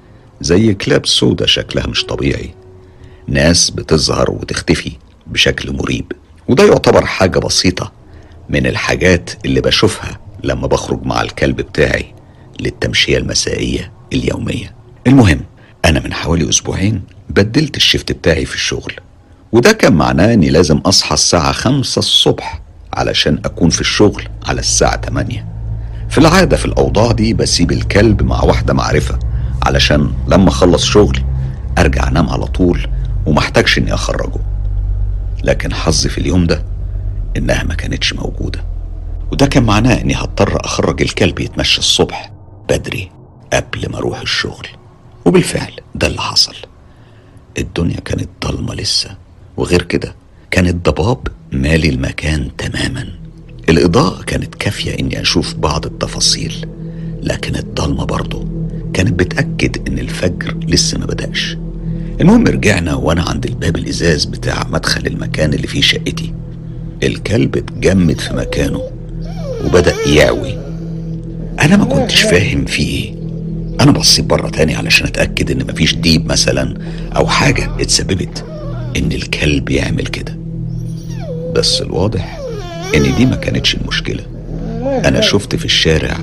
زي كلاب سودا شكلها مش طبيعي ناس بتظهر وتختفي بشكل مريب وده يعتبر حاجة بسيطة من الحاجات اللي بشوفها لما بخرج مع الكلب بتاعي للتمشية المسائية اليومية المهم أنا من حوالي أسبوعين بدلت الشفت بتاعي في الشغل وده كان معناه إني لازم أصحى الساعة خمسة الصبح علشان أكون في الشغل على الساعة 8 في العادة في الأوضاع دي بسيب الكلب مع واحدة معرفة علشان لما أخلص شغل أرجع أنام على طول ومحتاجش إني أخرجه لكن حظي في اليوم ده إنها ما كانتش موجودة وده كان معناه إني هضطر أخرج الكلب يتمشى الصبح بدري قبل ما أروح الشغل وبالفعل ده اللي حصل الدنيا كانت ضلمة لسه وغير كده كان الضباب مالي المكان تماما الإضاءة كانت كافية إني أشوف بعض التفاصيل لكن الضلمة برضه كانت بتأكد إن الفجر لسه ما بدأش المهم رجعنا وأنا عند الباب الإزاز بتاع مدخل المكان اللي فيه شقتي الكلب اتجمد في مكانه وبدأ يعوي أنا ما كنتش فاهم فيه إيه أنا بصيت بره تاني علشان أتأكد إن مفيش ديب مثلا أو حاجة اتسببت إن الكلب يعمل كده بس الواضح إن دي ما كانتش المشكلة أنا شفت في الشارع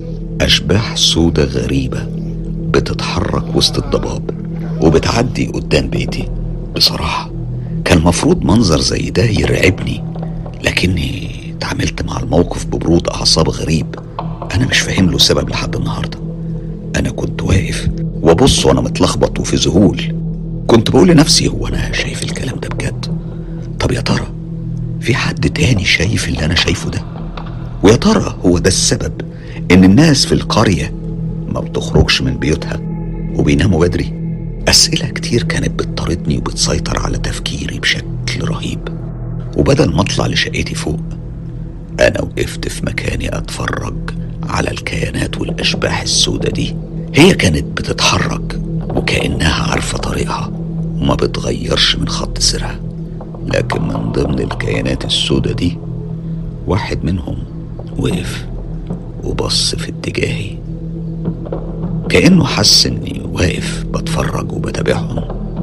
أشباح سودة غريبة بتتحرك وسط الضباب وبتعدي قدام بيتي بصراحة كان مفروض منظر زي ده يرعبني لكني اتعاملت مع الموقف ببرود أعصاب غريب أنا مش فاهم له سبب لحد النهاردة أنا كنت واقف وأبص وأنا متلخبط وفي ذهول كنت بقول لنفسي هو أنا شايف الكلام ده بجد طب يا ترى في حد تاني شايف اللي أنا شايفه ده ويا ترى هو ده السبب إن الناس في القرية ما بتخرجش من بيوتها وبيناموا بدري أسئلة كتير كانت بتطاردني وبتسيطر على تفكيري بشكل بشكل رهيب وبدل ما اطلع لشقتي فوق انا وقفت في مكاني اتفرج على الكيانات والاشباح السودة دي هي كانت بتتحرك وكانها عارفه طريقها وما بتغيرش من خط سيرها لكن من ضمن الكيانات السودة دي واحد منهم وقف وبص في اتجاهي كأنه حس إني واقف بتفرج وبتابعهم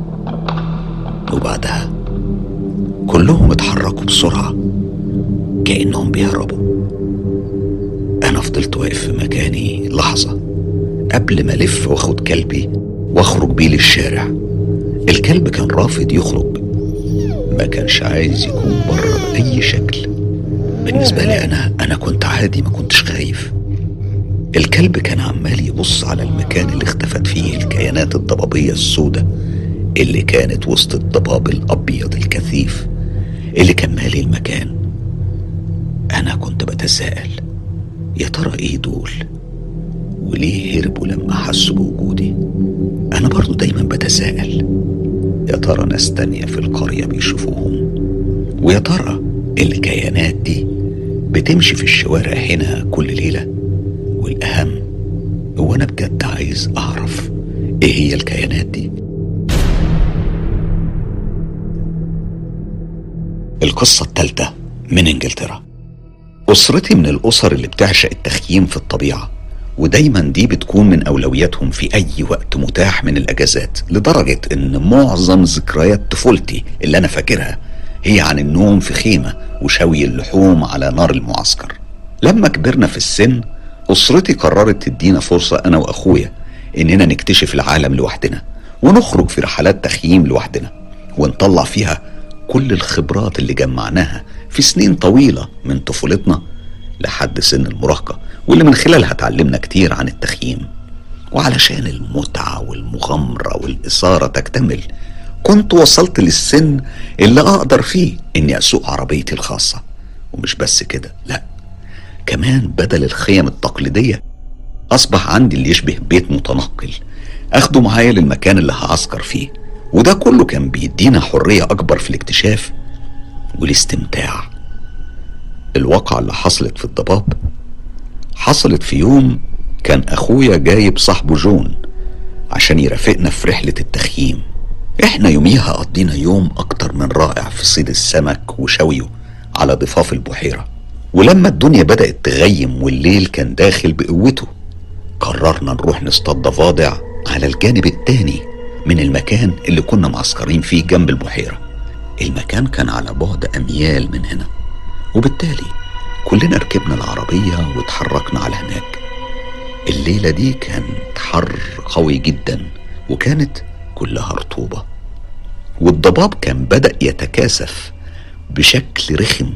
وبعدها كلهم اتحركوا بسرعة كأنهم بيهربوا أنا فضلت واقف في مكاني لحظة قبل ما ألف وآخد كلبي وأخرج بيه للشارع الكلب كان رافض يخرج ما كانش عايز يكون بره بأي شكل بالنسبة لي أنا أنا كنت عادي ما كنتش خايف الكلب كان عمال يبص على المكان اللي اختفت فيه الكيانات الضبابية السوداء اللي كانت وسط الضباب الأبيض الكثيف اللي كان مالي المكان أنا كنت بتساءل يا ترى إيه دول وليه هربوا لما حسوا بوجودي أنا برضو دايما بتساءل يا ترى ناس تانية في القرية بيشوفوهم ويا ترى الكيانات دي بتمشي في الشوارع هنا كل ليلة والأهم هو أنا بجد عايز أعرف إيه هي الكيانات دي القصة التالتة من إنجلترا أسرتي من الأسر اللي بتعشق التخييم في الطبيعة ودايما دي بتكون من أولوياتهم في أي وقت متاح من الأجازات لدرجة إن معظم ذكريات طفولتي اللي أنا فاكرها هي عن النوم في خيمة وشوي اللحوم على نار المعسكر لما كبرنا في السن أسرتي قررت تدينا فرصة أنا وأخويا إننا نكتشف العالم لوحدنا ونخرج في رحلات تخييم لوحدنا ونطلع فيها كل الخبرات اللي جمعناها في سنين طويلة من طفولتنا لحد سن المراهقة واللي من خلالها اتعلمنا كتير عن التخييم وعلشان المتعة والمغامرة والإثارة تكتمل كنت وصلت للسن اللي أقدر فيه إني أسوق عربيتي الخاصة ومش بس كده لأ كمان بدل الخيم التقليدية أصبح عندي اللي يشبه بيت متنقل أخده معايا للمكان اللي هعسكر فيه وده كله كان بيدينا حرية أكبر في الاكتشاف والاستمتاع الواقعة اللي حصلت في الضباب حصلت في يوم كان أخويا جايب صاحبه جون عشان يرافقنا في رحلة التخييم احنا يوميها قضينا يوم أكتر من رائع في صيد السمك وشويه على ضفاف البحيرة ولما الدنيا بدأت تغيم والليل كان داخل بقوته قررنا نروح نصطاد ضفادع على الجانب التاني من المكان اللي كنا معسكرين فيه جنب البحيرة المكان كان على بعد أميال من هنا وبالتالي كلنا ركبنا العربية واتحركنا على هناك الليلة دي كانت حر قوي جدا وكانت كلها رطوبة والضباب كان بدأ يتكاثف بشكل رخم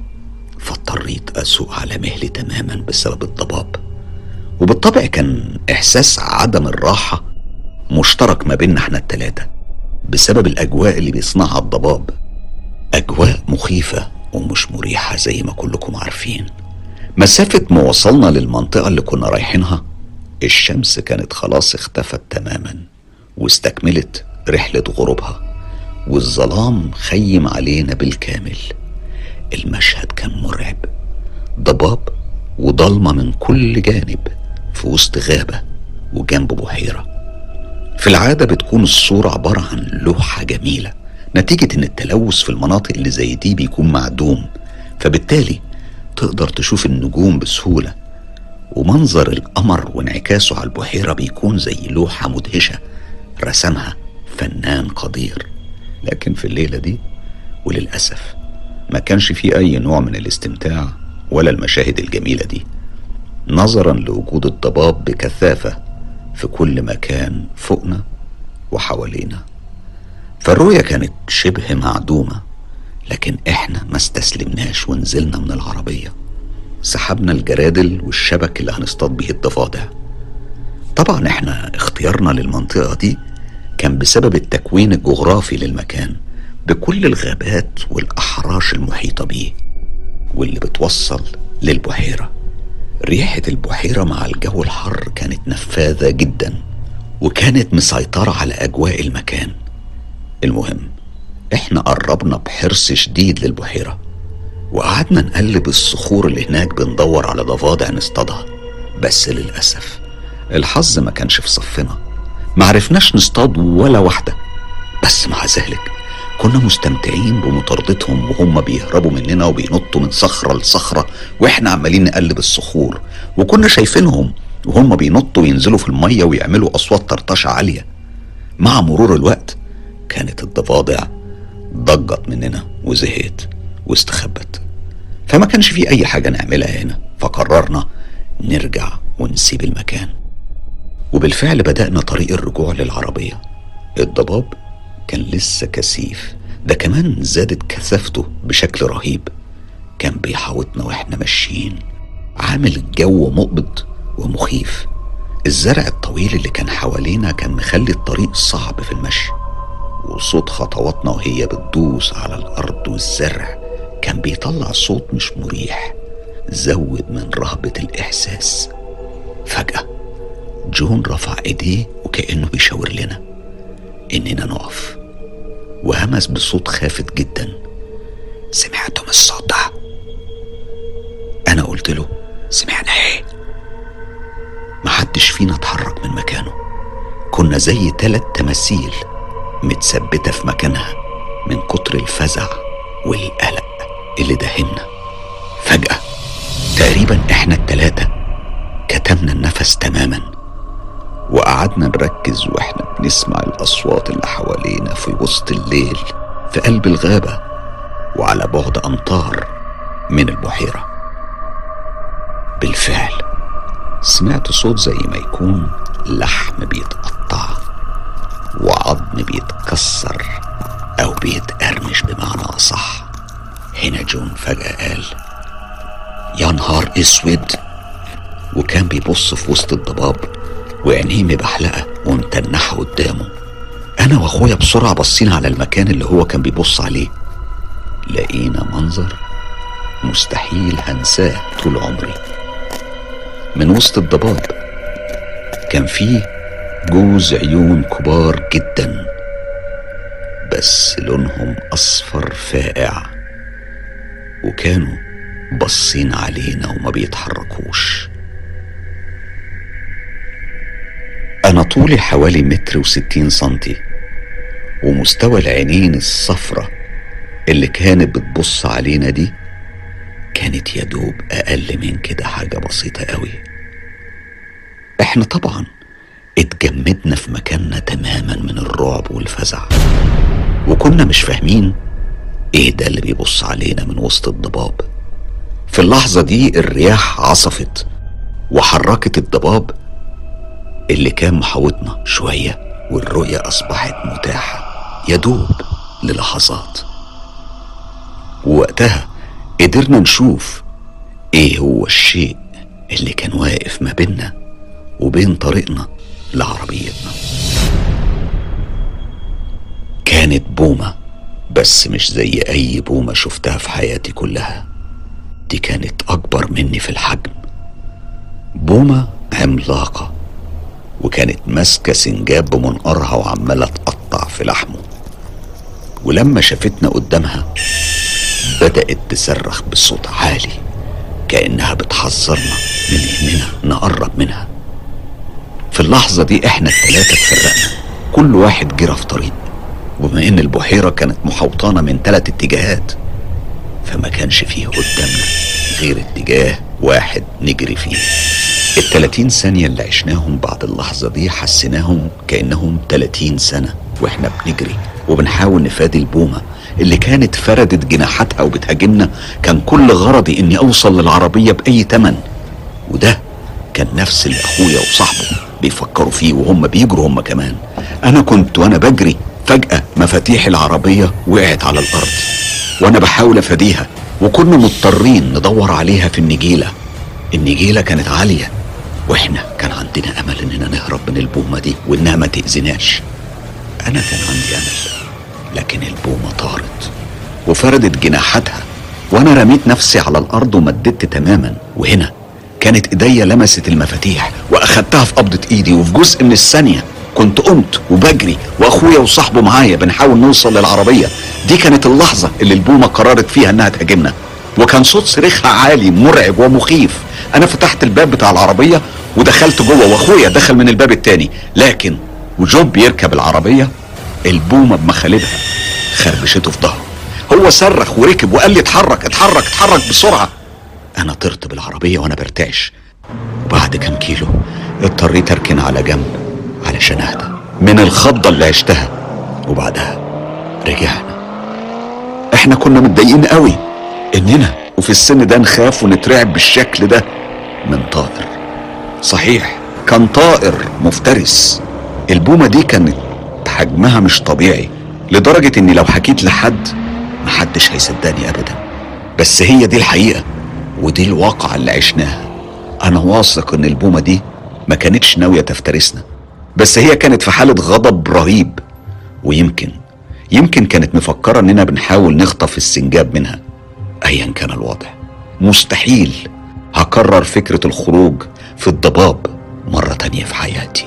فاضطريت أسوق على مهلي تماما بسبب الضباب وبالطبع كان إحساس عدم الراحة مشترك ما بيننا احنا التلاتة بسبب الأجواء اللي بيصنعها الضباب أجواء مخيفة ومش مريحة زي ما كلكم عارفين مسافة ما وصلنا للمنطقة اللي كنا رايحينها الشمس كانت خلاص اختفت تماما واستكملت رحلة غروبها والظلام خيم علينا بالكامل المشهد كان مرعب ضباب وضلمة من كل جانب في وسط غابة وجنب بحيرة في العادة بتكون الصورة عبارة عن لوحة جميلة نتيجة إن التلوث في المناطق اللي زي دي بيكون معدوم فبالتالي تقدر تشوف النجوم بسهولة ومنظر القمر وانعكاسه على البحيرة بيكون زي لوحة مدهشة رسمها فنان قدير لكن في الليلة دي وللأسف ما كانش فيه أي نوع من الاستمتاع ولا المشاهد الجميلة دي نظرا لوجود الضباب بكثافة في كل مكان فوقنا وحوالينا فالرؤية كانت شبه معدومة لكن احنا ما استسلمناش ونزلنا من العربية سحبنا الجرادل والشبك اللي هنصطاد بيه الضفادع طبعا احنا اختيارنا للمنطقة دي كان بسبب التكوين الجغرافي للمكان بكل الغابات والأحراش المحيطة بيه واللي بتوصل للبحيرة ريحة البحيرة مع الجو الحر كانت نفاذة جدا وكانت مسيطرة على أجواء المكان المهم احنا قربنا بحرص شديد للبحيرة وقعدنا نقلب الصخور اللي هناك بندور على ضفادع نصطادها بس للأسف الحظ ما كانش في صفنا معرفناش نصطاد ولا واحدة بس مع ذلك كنا مستمتعين بمطاردتهم وهم بيهربوا مننا وبينطوا من صخرة لصخرة واحنا عمالين نقلب الصخور وكنا شايفينهم وهم بينطوا وينزلوا في المية ويعملوا أصوات طرطشة عالية مع مرور الوقت كانت الضفادع ضجت مننا وزهقت واستخبت فما كانش في أي حاجة نعملها هنا فقررنا نرجع ونسيب المكان وبالفعل بدأنا طريق الرجوع للعربية الضباب كان لسه كثيف ده كمان زادت كثافته بشكل رهيب كان بيحاوطنا واحنا ماشيين عامل جو مقبض ومخيف الزرع الطويل اللي كان حوالينا كان مخلي الطريق صعب في المشي وصوت خطواتنا وهي بتدوس على الأرض والزرع كان بيطلع صوت مش مريح زود من رهبة الإحساس فجأة جون رفع ايديه وكأنه بيشاور لنا إننا نقف وهمس بصوت خافت جدا سمعتم الصوت ده أنا قلت له سمعنا إيه محدش فينا اتحرك من مكانه كنا زي تلات تماثيل متثبتة في مكانها من كتر الفزع والقلق اللي دهمنا فجأة تقريبا احنا التلاتة كتمنا النفس تماما وقعدنا نركز واحنا بنسمع الأصوات اللي حوالينا في وسط الليل في قلب الغابة وعلى بعد أمتار من البحيرة بالفعل سمعت صوت زي ما يكون لحم بيتقطع وعظم بيتكسر أو بيتقرمش بمعنى أصح هنا جون فجأة قال يا نهار اسود وكان بيبص في وسط الضباب وعينيه مبحلقة ومتنحة قدامه أنا وأخويا بسرعة بصينا على المكان اللي هو كان بيبص عليه لقينا منظر مستحيل هنساه طول عمري من وسط الضباب كان فيه جوز عيون كبار جدا بس لونهم أصفر فاقع وكانوا باصين علينا وما بيتحركوش أنا طولي حوالي متر وستين سنتي ومستوى العينين الصفرة اللي كانت بتبص علينا دي كانت يدوب أقل من كده حاجة بسيطة قوي احنا طبعا اتجمدنا في مكاننا تماما من الرعب والفزع وكنا مش فاهمين ايه ده اللي بيبص علينا من وسط الضباب في اللحظة دي الرياح عصفت وحركت الضباب اللي كان محاوطنا شوية والرؤية أصبحت متاحة يدوب للحظات ووقتها قدرنا نشوف ايه هو الشيء اللي كان واقف ما بيننا وبين طريقنا لعربيتنا كانت بومة بس مش زي أي بومة شفتها في حياتي كلها دي كانت أكبر مني في الحجم بومة عملاقة وكانت ماسكة سنجاب بمنقارها وعمالة تقطع في لحمه ولما شافتنا قدامها بدأت تصرخ بصوت عالي كأنها بتحذرنا من إننا نقرب منها في اللحظة دي احنا التلاتة اتفرقنا كل واحد جرى في طريق وبما ان البحيرة كانت محوطانة من تلات اتجاهات فما كانش فيه قدامنا غير اتجاه واحد نجري فيه التلاتين ثانية اللي عشناهم بعد اللحظة دي حسيناهم كأنهم تلاتين سنة واحنا بنجري وبنحاول نفادي البومة اللي كانت فردت جناحاتها وبتهاجمنا كان كل غرضي اني اوصل للعربية بأي تمن وده كان نفس اللي اخويا وصاحبه بيفكروا فيه وهم بيجروا هم كمان انا كنت وانا بجري فجأة مفاتيح العربية وقعت على الارض وانا بحاول افاديها وكنا مضطرين ندور عليها في النجيلة النجيلة كانت عالية واحنا كان عندنا امل اننا نهرب من البومة دي وانها ما تأذناش انا كان عندي امل لكن البومة طارت وفردت جناحاتها وانا رميت نفسي على الارض ومددت تماما وهنا كانت ايديا لمست المفاتيح واخدتها في قبضة ايدي وفي جزء من الثانية كنت قمت وبجري واخويا وصاحبه معايا بنحاول نوصل للعربية دي كانت اللحظة اللي البومة قررت فيها انها تهاجمنا وكان صوت صريخها عالي مرعب ومخيف انا فتحت الباب بتاع العربية ودخلت جوه واخويا دخل من الباب التاني لكن وجون بيركب العربية البومة بمخالبها خربشته في ظهره هو صرخ وركب وقال لي اتحرك اتحرك اتحرك بسرعة انا طرت بالعربية وانا برتعش وبعد كام كيلو اضطريت اركن على جنب علشان اهدى من الخضة اللي عشتها وبعدها رجعنا احنا كنا متضايقين قوي اننا وفي السن ده نخاف ونترعب بالشكل ده من طائر صحيح كان طائر مفترس البومة دي كانت حجمها مش طبيعي لدرجة اني لو حكيت لحد محدش هيصدقني ابدا بس هي دي الحقيقة ودي الواقعة اللي عشناها انا واثق ان البومة دي ما كانتش ناوية تفترسنا بس هي كانت في حالة غضب رهيب ويمكن يمكن كانت مفكرة اننا بنحاول نخطف السنجاب منها ايا كان الوضع مستحيل هكرر فكرة الخروج في الضباب مرة تانية في حياتي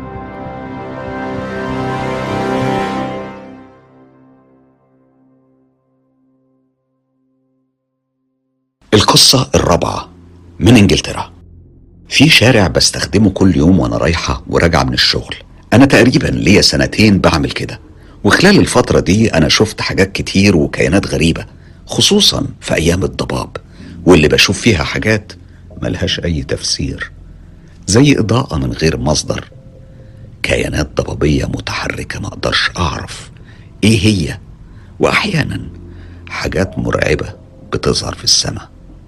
القصة الرابعة من انجلترا في شارع بستخدمه كل يوم وانا رايحة وراجعة من الشغل انا تقريبا ليا سنتين بعمل كده وخلال الفترة دي انا شفت حاجات كتير وكيانات غريبة خصوصا في ايام الضباب واللي بشوف فيها حاجات ملهاش اي تفسير زي اضاءة من غير مصدر كيانات ضبابية متحركة ما اقدرش اعرف ايه هي واحيانا حاجات مرعبة بتظهر في السماء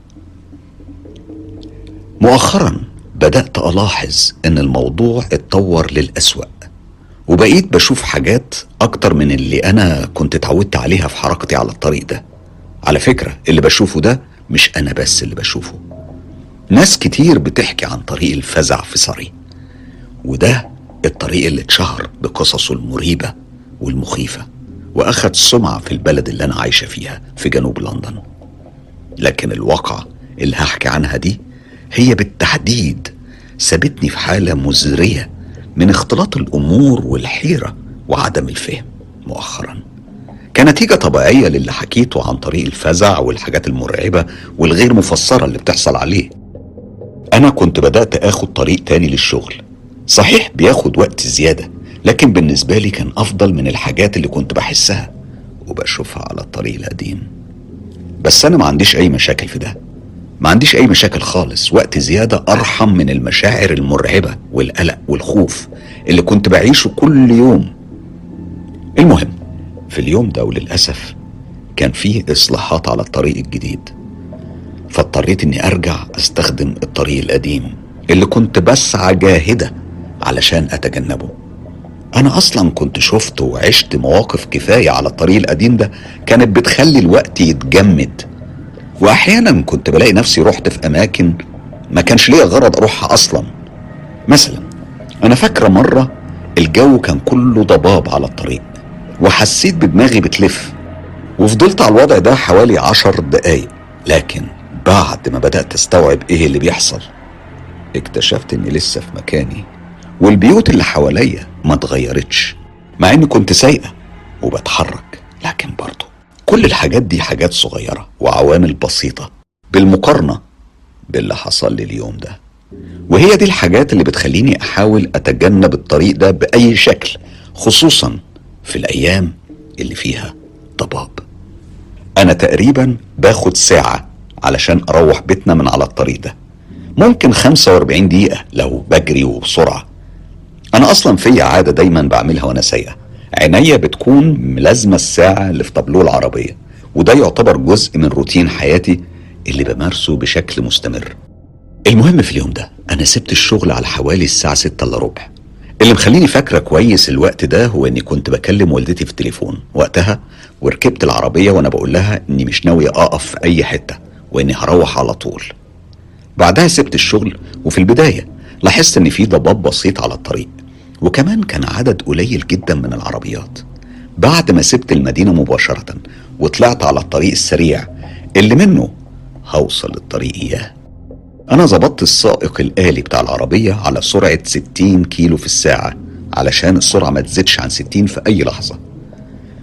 مؤخرا بدأت ألاحظ إن الموضوع اتطور للأسوأ وبقيت بشوف حاجات أكتر من اللي أنا كنت اتعودت عليها في حركتي على الطريق ده على فكرة اللي بشوفه ده مش أنا بس اللي بشوفه ناس كتير بتحكي عن طريق الفزع في صري وده الطريق اللي اتشهر بقصصه المريبة والمخيفة وأخد سمعة في البلد اللي أنا عايشة فيها في جنوب لندن لكن الواقعة اللي هحكي عنها دي هي بالتحديد سابتني في حالة مزرية من اختلاط الأمور والحيرة وعدم الفهم مؤخرا كنتيجة طبيعية للي حكيته عن طريق الفزع والحاجات المرعبة والغير مفسرة اللي بتحصل عليه أنا كنت بدأت آخد طريق تاني للشغل صحيح بياخد وقت زيادة لكن بالنسبة لي كان أفضل من الحاجات اللي كنت بحسها وبشوفها على الطريق القديم بس أنا ما عنديش أي مشاكل في ده ما عنديش أي مشاكل خالص وقت زيادة أرحم من المشاعر المرعبة والقلق والخوف اللي كنت بعيشه كل يوم المهم في اليوم ده وللأسف كان فيه إصلاحات على الطريق الجديد فاضطريت إني أرجع أستخدم الطريق القديم اللي كنت بسعى جاهدة علشان أتجنبه أنا أصلا كنت شفت وعشت مواقف كفاية على الطريق القديم ده كانت بتخلي الوقت يتجمد وأحيانا كنت بلاقي نفسي رحت في أماكن ما كانش ليا غرض أروحها أصلا مثلا أنا فاكرة مرة الجو كان كله ضباب على الطريق وحسيت بدماغي بتلف وفضلت على الوضع ده حوالي عشر دقايق لكن بعد ما بدأت استوعب ايه اللي بيحصل اكتشفت اني لسه في مكاني والبيوت اللي حواليا ما اتغيرتش مع اني كنت سايقه وبتحرك لكن برضه كل الحاجات دي حاجات صغيره وعوامل بسيطه بالمقارنه باللي حصل لي اليوم ده وهي دي الحاجات اللي بتخليني احاول اتجنب الطريق ده باي شكل خصوصا في الايام اللي فيها ضباب انا تقريبا باخد ساعه علشان اروح بيتنا من على الطريق ده ممكن 45 دقيقه لو بجري وبسرعه انا اصلا في عاده دايما بعملها وانا سايقه عينيا بتكون ملازمه الساعه اللي في طابلوه العربيه وده يعتبر جزء من روتين حياتي اللي بمارسه بشكل مستمر المهم في اليوم ده انا سبت الشغل على حوالي الساعه 6 الا ربع اللي مخليني فاكره كويس الوقت ده هو اني كنت بكلم والدتي في التليفون وقتها وركبت العربيه وانا بقول لها اني مش ناوي اقف في اي حته واني هروح على طول بعدها سبت الشغل وفي البدايه لاحظت ان في ضباب بسيط على الطريق وكمان كان عدد قليل جدا من العربيات بعد ما سبت المدينه مباشره وطلعت على الطريق السريع اللي منه هوصل الطريق اياه أنا ظبطت السائق الآلي بتاع العربية على سرعة 60 كيلو في الساعة علشان السرعة ما تزيدش عن 60 في أي لحظة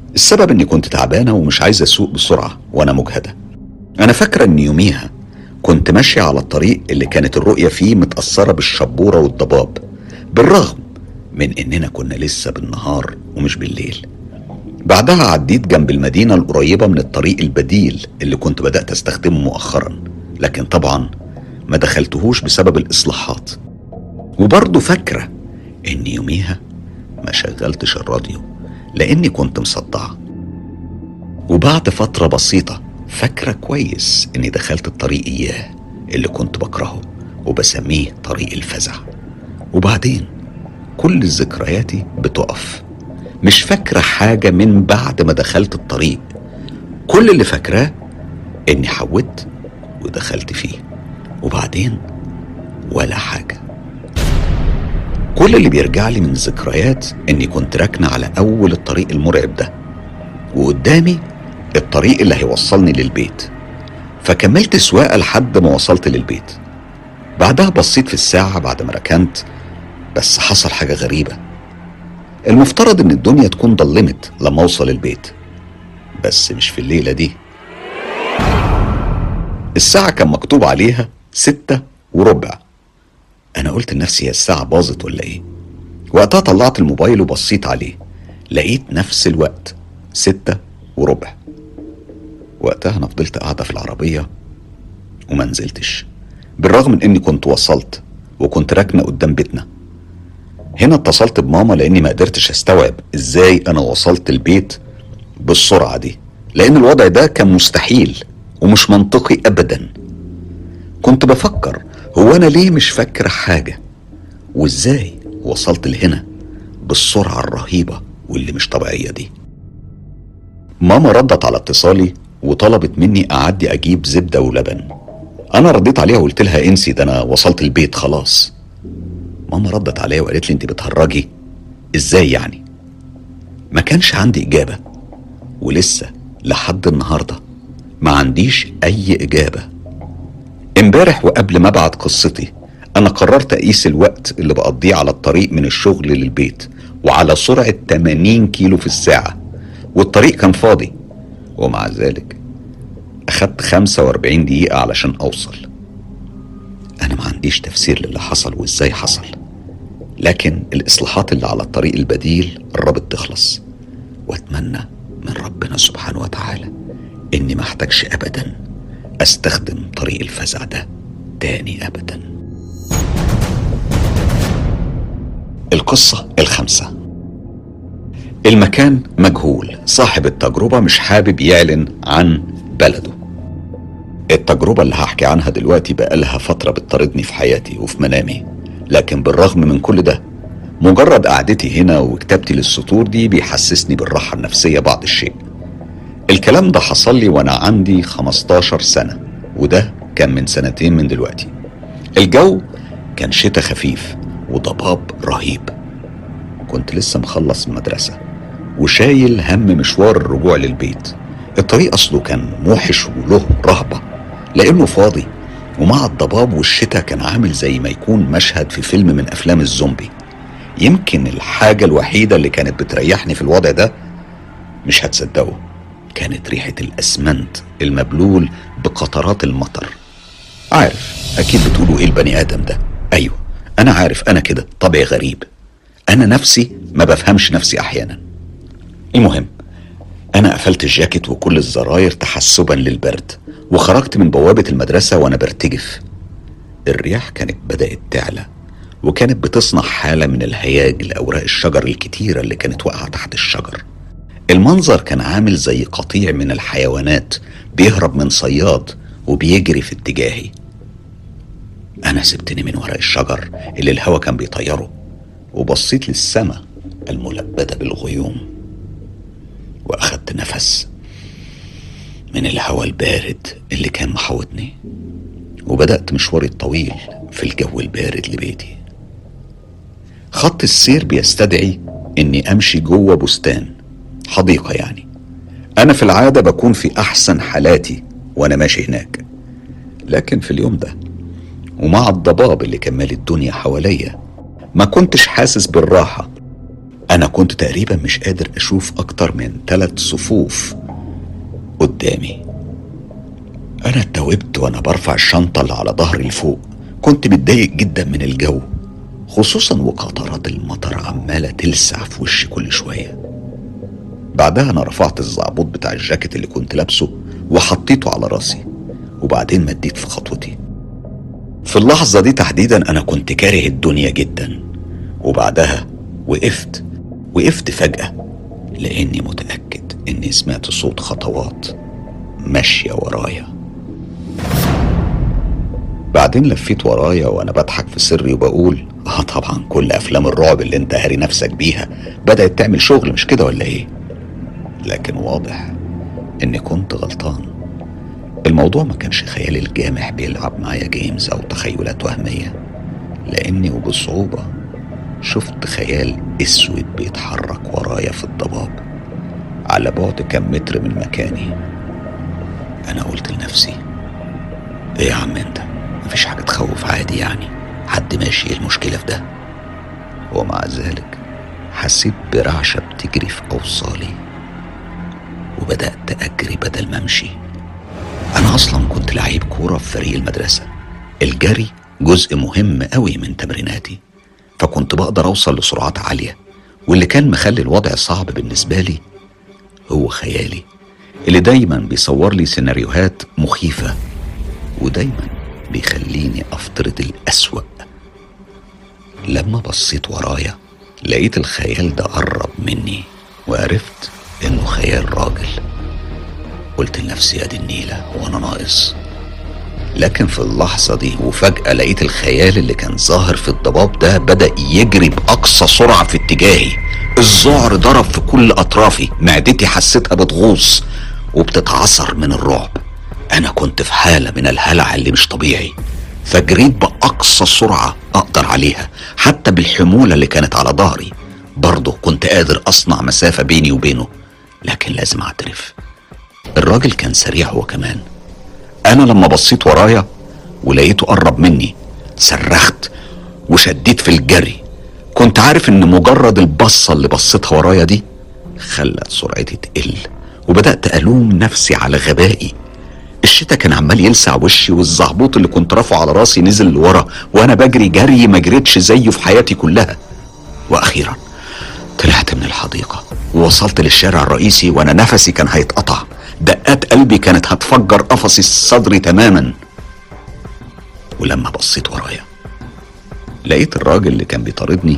السبب اني كنت تعبانة ومش عايز اسوق بسرعة وانا مجهدة انا فاكرة ان يوميها كنت ماشية على الطريق اللي كانت الرؤية فيه متأثرة بالشبورة والضباب بالرغم من اننا كنا لسه بالنهار ومش بالليل بعدها عديت جنب المدينة القريبة من الطريق البديل اللي كنت بدأت استخدمه مؤخرا لكن طبعا ما دخلتهوش بسبب الإصلاحات وبرضه فاكرة إن يوميها ما شغلتش الراديو لأني كنت مصدعة وبعد فترة بسيطة فاكرة كويس إني دخلت الطريق إياه اللي كنت بكرهه وبسميه طريق الفزع وبعدين كل ذكرياتي بتقف مش فاكرة حاجة من بعد ما دخلت الطريق كل اللي فاكراه إني حودت ودخلت فيه وبعدين ولا حاجة كل اللي بيرجع لي من ذكريات إني كنت راكنة على أول الطريق المرعب ده وقدامي الطريق اللي هيوصلني للبيت فكملت سواقة لحد ما وصلت للبيت بعدها بصيت في الساعة بعد ما ركنت بس حصل حاجة غريبة المفترض ان الدنيا تكون ضلمت لما اوصل البيت بس مش في الليلة دي الساعة كان مكتوب عليها ستة وربع انا قلت لنفسي هي الساعة باظت ولا ايه وقتها طلعت الموبايل وبصيت عليه لقيت نفس الوقت ستة وربع وقتها انا فضلت قاعدة في العربية وما نزلتش بالرغم من اني كنت وصلت وكنت راكنة قدام بيتنا هنا اتصلت بماما لاني ما قدرتش استوعب ازاي انا وصلت البيت بالسرعه دي لان الوضع ده كان مستحيل ومش منطقي ابدا كنت بفكر هو انا ليه مش فاكره حاجه وازاي وصلت لهنا بالسرعه الرهيبه واللي مش طبيعيه دي ماما ردت على اتصالي وطلبت مني اعدي اجيب زبده ولبن انا رديت عليها وقلت لها انسي ده انا وصلت البيت خلاص ماما ردت عليا وقالت لي انت بتهرجي ازاي يعني ما كانش عندي اجابه ولسه لحد النهارده ما عنديش اي اجابه امبارح وقبل ما ابعت قصتي انا قررت اقيس الوقت اللي بقضيه على الطريق من الشغل للبيت وعلى سرعه 80 كيلو في الساعه والطريق كان فاضي ومع ذلك اخدت 45 دقيقه علشان اوصل انا ما عنديش تفسير للي حصل وازاي حصل لكن الاصلاحات اللي على الطريق البديل قربت تخلص واتمنى من ربنا سبحانه وتعالى اني ما احتاجش ابدا استخدم طريق الفزع ده تاني ابدا القصة الخامسة المكان مجهول صاحب التجربة مش حابب يعلن عن بلده التجربة اللي هحكي عنها دلوقتي بقالها فترة بتطاردني في حياتي وفي منامي لكن بالرغم من كل ده مجرد قعدتي هنا وكتابتي للسطور دي بيحسسني بالراحة النفسية بعض الشيء الكلام ده حصل لي وانا عندي 15 سنة وده كان من سنتين من دلوقتي الجو كان شتاء خفيف وضباب رهيب كنت لسه مخلص المدرسة وشايل هم مشوار الرجوع للبيت الطريق أصله كان موحش وله رهبة لأنه فاضي ومع الضباب والشتاء كان عامل زي ما يكون مشهد في فيلم من أفلام الزومبي يمكن الحاجة الوحيدة اللي كانت بتريحني في الوضع ده مش هتصدقوا كانت ريحة الأسمنت المبلول بقطرات المطر عارف أكيد بتقولوا إيه البني آدم ده أيوه أنا عارف أنا كده طبعي غريب أنا نفسي ما بفهمش نفسي أحيانا المهم أنا قفلت الجاكيت وكل الزراير تحسبا للبرد وخرجت من بوابة المدرسة وأنا برتجف الرياح كانت بدأت تعلى وكانت بتصنع حالة من الهياج لأوراق الشجر الكتيرة اللي كانت واقعة تحت الشجر المنظر كان عامل زي قطيع من الحيوانات بيهرب من صياد وبيجري في اتجاهي أنا سبتني من ورق الشجر اللي الهوا كان بيطيره وبصيت للسماء الملبدة بالغيوم وأخدت نفس من الهواء البارد اللي كان محوطني وبدأت مشواري الطويل في الجو البارد لبيتي خط السير بيستدعي اني امشي جوه بستان حديقة يعني انا في العادة بكون في احسن حالاتي وانا ماشي هناك لكن في اليوم ده ومع الضباب اللي كان مالي الدنيا حواليا ما كنتش حاسس بالراحة أنا كنت تقريبا مش قادر أشوف أكتر من ثلاث صفوف قدامي أنا اتوبت وأنا برفع الشنطة اللي على ظهري لفوق كنت متضايق جدا من الجو خصوصا وقطرات المطر عمالة تلسع في وشي كل شوية بعدها أنا رفعت الزعبوط بتاع الجاكيت اللي كنت لابسه وحطيته على راسي وبعدين مديت في خطوتي في اللحظة دي تحديدا أنا كنت كاره الدنيا جدا وبعدها وقفت وقفت فجأة لأني متأكد إني سمعت صوت خطوات ماشية ورايا بعدين لفيت ورايا وانا بضحك في سري وبقول اه طبعا كل افلام الرعب اللي انت هاري نفسك بيها بدأت تعمل شغل مش كده ولا ايه لكن واضح اني كنت غلطان الموضوع ما كانش خيالي الجامح بيلعب معايا جيمز او تخيلات وهمية لاني وبصعوبة شفت خيال اسود بيتحرك ورايا في الضباب على بعد كم متر من مكاني انا قلت لنفسي ايه يا عم انت مفيش حاجة تخوف عادي يعني حد ماشي ايه المشكلة في ده ومع ذلك حسيت برعشة بتجري في أوصالي وبدأت أجري بدل ما أمشي أنا أصلا كنت لعيب كورة في فريق المدرسة الجري جزء مهم قوي من تمريناتي فكنت بقدر أوصل لسرعات عالية واللي كان مخلي الوضع صعب بالنسبة لي هو خيالي اللي دايما بيصور لي سيناريوهات مخيفة ودايما بيخليني أفترض الأسوأ لما بصيت ورايا لقيت الخيال ده قرب مني وعرفت إنه خيال راجل قلت لنفسي يا دي النيلة وأنا ناقص لكن في اللحظة دي وفجأة لقيت الخيال اللي كان ظاهر في الضباب ده بدأ يجري بأقصى سرعة في اتجاهي الذعر ضرب في كل أطرافي معدتي حسيتها بتغوص وبتتعصر من الرعب أنا كنت في حالة من الهلع اللي مش طبيعي فجريت بأقصى سرعة أقدر عليها حتى بالحمولة اللي كانت على ظهري برضه كنت قادر أصنع مسافة بيني وبينه لكن لازم أعترف الراجل كان سريع هو كمان أنا لما بصيت ورايا ولقيته قرب مني صرخت وشديت في الجري كنت عارف ان مجرد البصة اللي بصيتها ورايا دي خلت سرعتي تقل وبدأت ألوم نفسي على غبائي الشتا كان عمال يلسع وشي والزعبوط اللي كنت رافعه على راسي نزل لورا وانا بجري جري ما جريتش زيه في حياتي كلها واخيرا طلعت من الحديقه ووصلت للشارع الرئيسي وانا نفسي كان هيتقطع دقات قلبي كانت هتفجر قفصي الصدري تماما ولما بصيت ورايا لقيت الراجل اللي كان بيطاردني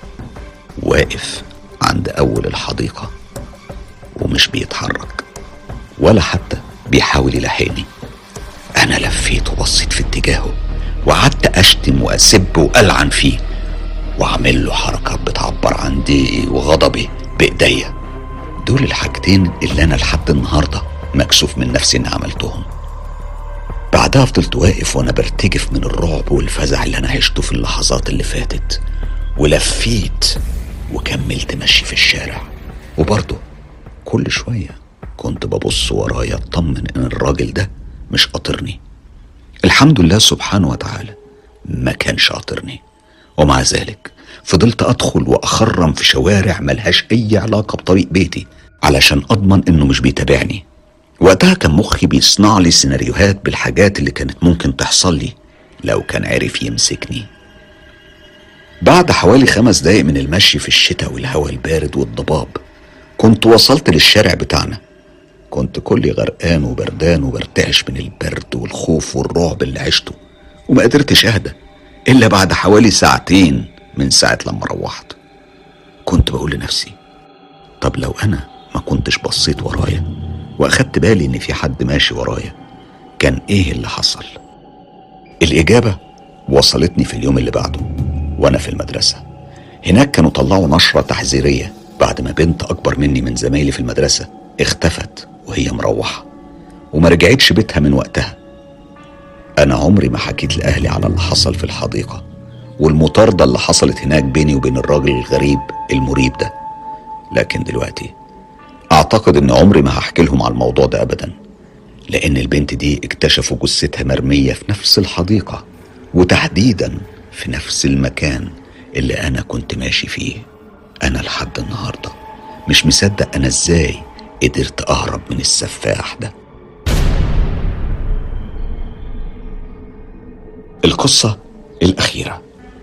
واقف عند اول الحديقه ومش بيتحرك ولا حتى بيحاول يلحقني انا لفيت وبصيت في اتجاهه وقعدت اشتم واسب والعن فيه واعمل له حركات بتعبر عن ضيقي وغضبي بايديا دول الحاجتين اللي انا لحد النهارده مكسوف من نفسي اني عملتهم بعدها فضلت واقف وانا برتجف من الرعب والفزع اللي انا عشته في اللحظات اللي فاتت ولفيت وكملت مشي في الشارع وبرضه كل شويه كنت ببص ورايا اطمن ان الراجل ده مش قاطرني الحمد لله سبحانه وتعالى ما كانش قاطرني ومع ذلك فضلت ادخل واخرم في شوارع ملهاش اي علاقه بطريق بيتي علشان اضمن انه مش بيتابعني وقتها كان مخي بيصنع لي سيناريوهات بالحاجات اللي كانت ممكن تحصل لي لو كان عرف يمسكني بعد حوالي خمس دقايق من المشي في الشتاء والهواء البارد والضباب كنت وصلت للشارع بتاعنا كنت كلي غرقان وبردان وبرتعش من البرد والخوف والرعب اللي عشته وما قدرتش اهدى الا بعد حوالي ساعتين من ساعة لما روحت كنت بقول لنفسي طب لو انا ما كنتش بصيت ورايا واخدت بالي ان في حد ماشي ورايا كان ايه اللي حصل الاجابة وصلتني في اليوم اللي بعده وانا في المدرسة هناك كانوا طلعوا نشرة تحذيرية بعد ما بنت اكبر مني من زمايلي في المدرسة اختفت وهي مروحة وما رجعتش بيتها من وقتها أنا عمري ما حكيت لأهلي على اللي حصل في الحديقة والمطاردة اللي حصلت هناك بيني وبين الراجل الغريب المريب ده لكن دلوقتي أعتقد إن عمري ما هحكي لهم على الموضوع ده أبدا لأن البنت دي اكتشفوا جثتها مرمية في نفس الحديقة وتحديدا في نفس المكان اللي أنا كنت ماشي فيه أنا لحد النهاردة مش مصدق أنا إزاي قدرت أهرب من السفاح ده القصة الأخيرة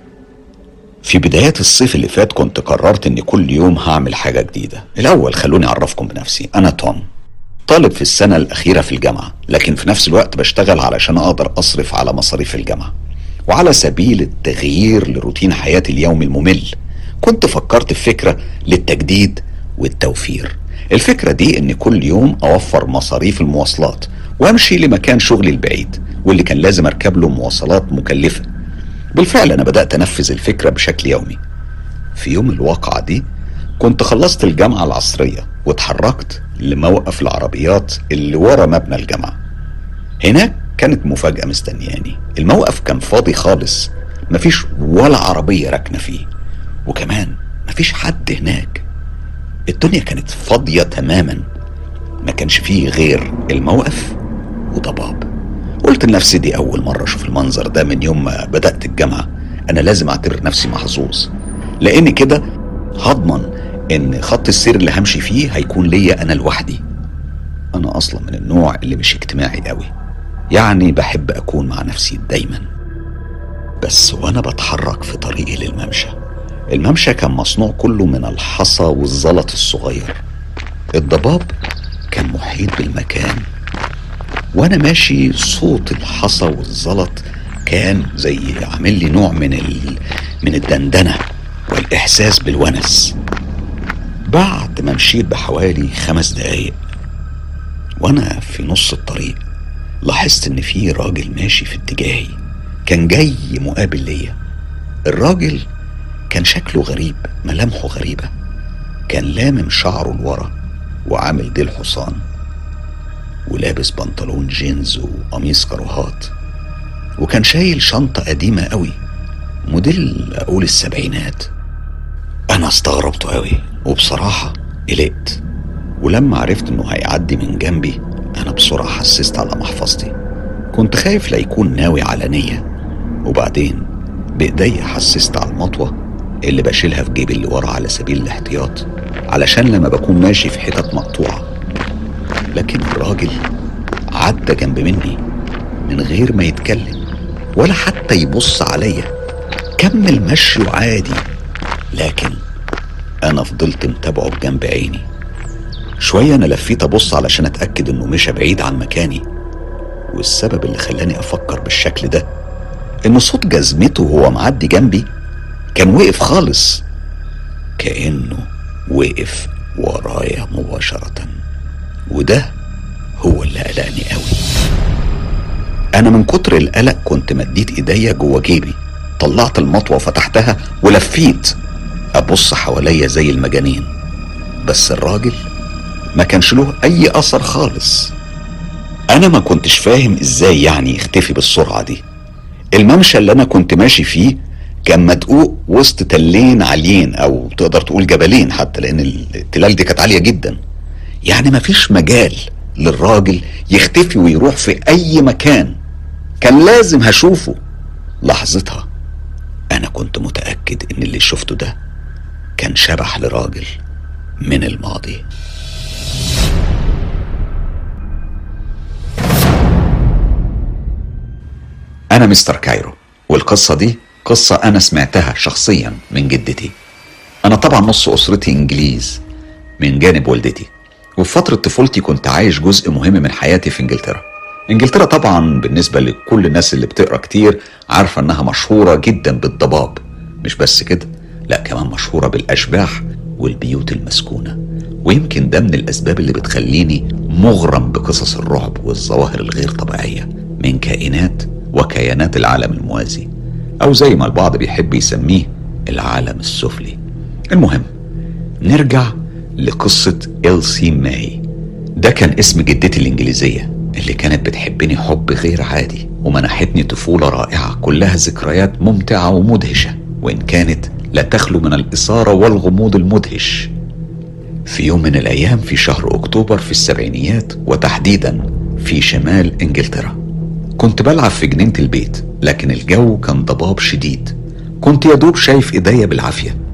في بدايات الصيف اللي فات كنت قررت اني كل يوم هعمل حاجة جديدة الاول خلوني اعرفكم بنفسي انا توم طالب في السنة الأخيرة في الجامعة لكن في نفس الوقت بشتغل علشان أقدر أصرف على مصاريف الجامعة وعلى سبيل التغيير لروتين حياتي اليومي الممل كنت فكرت في فكرة للتجديد والتوفير الفكرة دي إن كل يوم أوفر مصاريف المواصلات وأمشي لمكان شغلي البعيد واللي كان لازم أركب له مواصلات مكلفة بالفعل أنا بدأت أنفذ الفكرة بشكل يومي في يوم الواقعة دي كنت خلصت الجامعة العصرية واتحركت لموقف العربيات اللي ورا مبنى الجامعة هناك كانت مفاجأة مستنياني الموقف كان فاضي خالص مفيش ولا عربية راكنة فيه وكمان مفيش حد هناك الدنيا كانت فاضية تماما ما كانش فيه غير الموقف وضباب قلت لنفسي دي أول مرة أشوف المنظر ده من يوم ما بدأت الجامعة أنا لازم أعتبر نفسي محظوظ لأن كده هضمن إن خط السير اللي همشي فيه هيكون ليا أنا لوحدي أنا أصلا من النوع اللي مش اجتماعي قوي يعني بحب أكون مع نفسي دايما بس وأنا بتحرك في طريقي للممشى الممشى كان مصنوع كله من الحصى والزلط الصغير الضباب كان محيط بالمكان وانا ماشي صوت الحصى والزلط كان زي عامل لي نوع من ال... من الدندنه والاحساس بالونس بعد ما مشيت بحوالي خمس دقايق وانا في نص الطريق لاحظت ان في راجل ماشي في اتجاهي كان جاي مقابل ليا الراجل كان شكله غريب ملامحه غريبة كان لامم شعره لورا وعامل ديل حصان ولابس بنطلون جينز وقميص كروهات وكان شايل شنطة قديمة قوي موديل أقول السبعينات أنا استغربت قوي وبصراحة قلقت ولما عرفت إنه هيعدي من جنبي أنا بسرعة حسست على محفظتي كنت خايف لا يكون ناوي على نية وبعدين بإيديا حسست على المطوة اللي بشيلها في جيبي اللي ورا على سبيل الاحتياط علشان لما بكون ماشي في حتت مقطوعة لكن الراجل عدى جنب مني من غير ما يتكلم ولا حتى يبص عليا كمل مشيه عادي لكن انا فضلت متابعه بجنب عيني شوية انا لفيت ابص علشان اتأكد انه مشى بعيد عن مكاني والسبب اللي خلاني افكر بالشكل ده ان صوت جزمته وهو معدي جنبي كان وقف خالص كأنه وقف ورايا مباشرة وده هو اللي قلقني قوي انا من كتر القلق كنت مديت ايديا جوه جيبي طلعت المطوه وفتحتها ولفيت ابص حواليا زي المجانين بس الراجل ما كانش له اي اثر خالص انا ما كنتش فاهم ازاي يعني يختفي بالسرعه دي الممشى اللي انا كنت ماشي فيه كان مدقوق وسط تلين عاليين او تقدر تقول جبلين حتى لان التلال دي كانت عاليه جدا يعني مفيش مجال للراجل يختفي ويروح في اي مكان كان لازم هشوفه لحظتها انا كنت متاكد ان اللي شفته ده كان شبح لراجل من الماضي انا مستر كايرو والقصه دي قصه انا سمعتها شخصيا من جدتي انا طبعا نص اسرتي انجليز من جانب والدتي وفي فترة طفولتي كنت عايش جزء مهم من حياتي في انجلترا انجلترا طبعا بالنسبة لكل الناس اللي بتقرا كتير عارفة انها مشهورة جدا بالضباب مش بس كده لا كمان مشهورة بالاشباح والبيوت المسكونة ويمكن ده من الاسباب اللي بتخليني مغرم بقصص الرعب والظواهر الغير طبيعية من كائنات وكيانات العالم الموازي او زي ما البعض بيحب يسميه العالم السفلي المهم نرجع لقصة إلسي ماي ده كان اسم جدتي الإنجليزية اللي كانت بتحبني حب غير عادي ومنحتني طفولة رائعة كلها ذكريات ممتعة ومدهشة وإن كانت لا تخلو من الإثارة والغموض المدهش في يوم من الأيام في شهر أكتوبر في السبعينيات وتحديدا في شمال إنجلترا كنت بلعب في جنينة البيت لكن الجو كان ضباب شديد كنت يدوب شايف إيديا بالعافية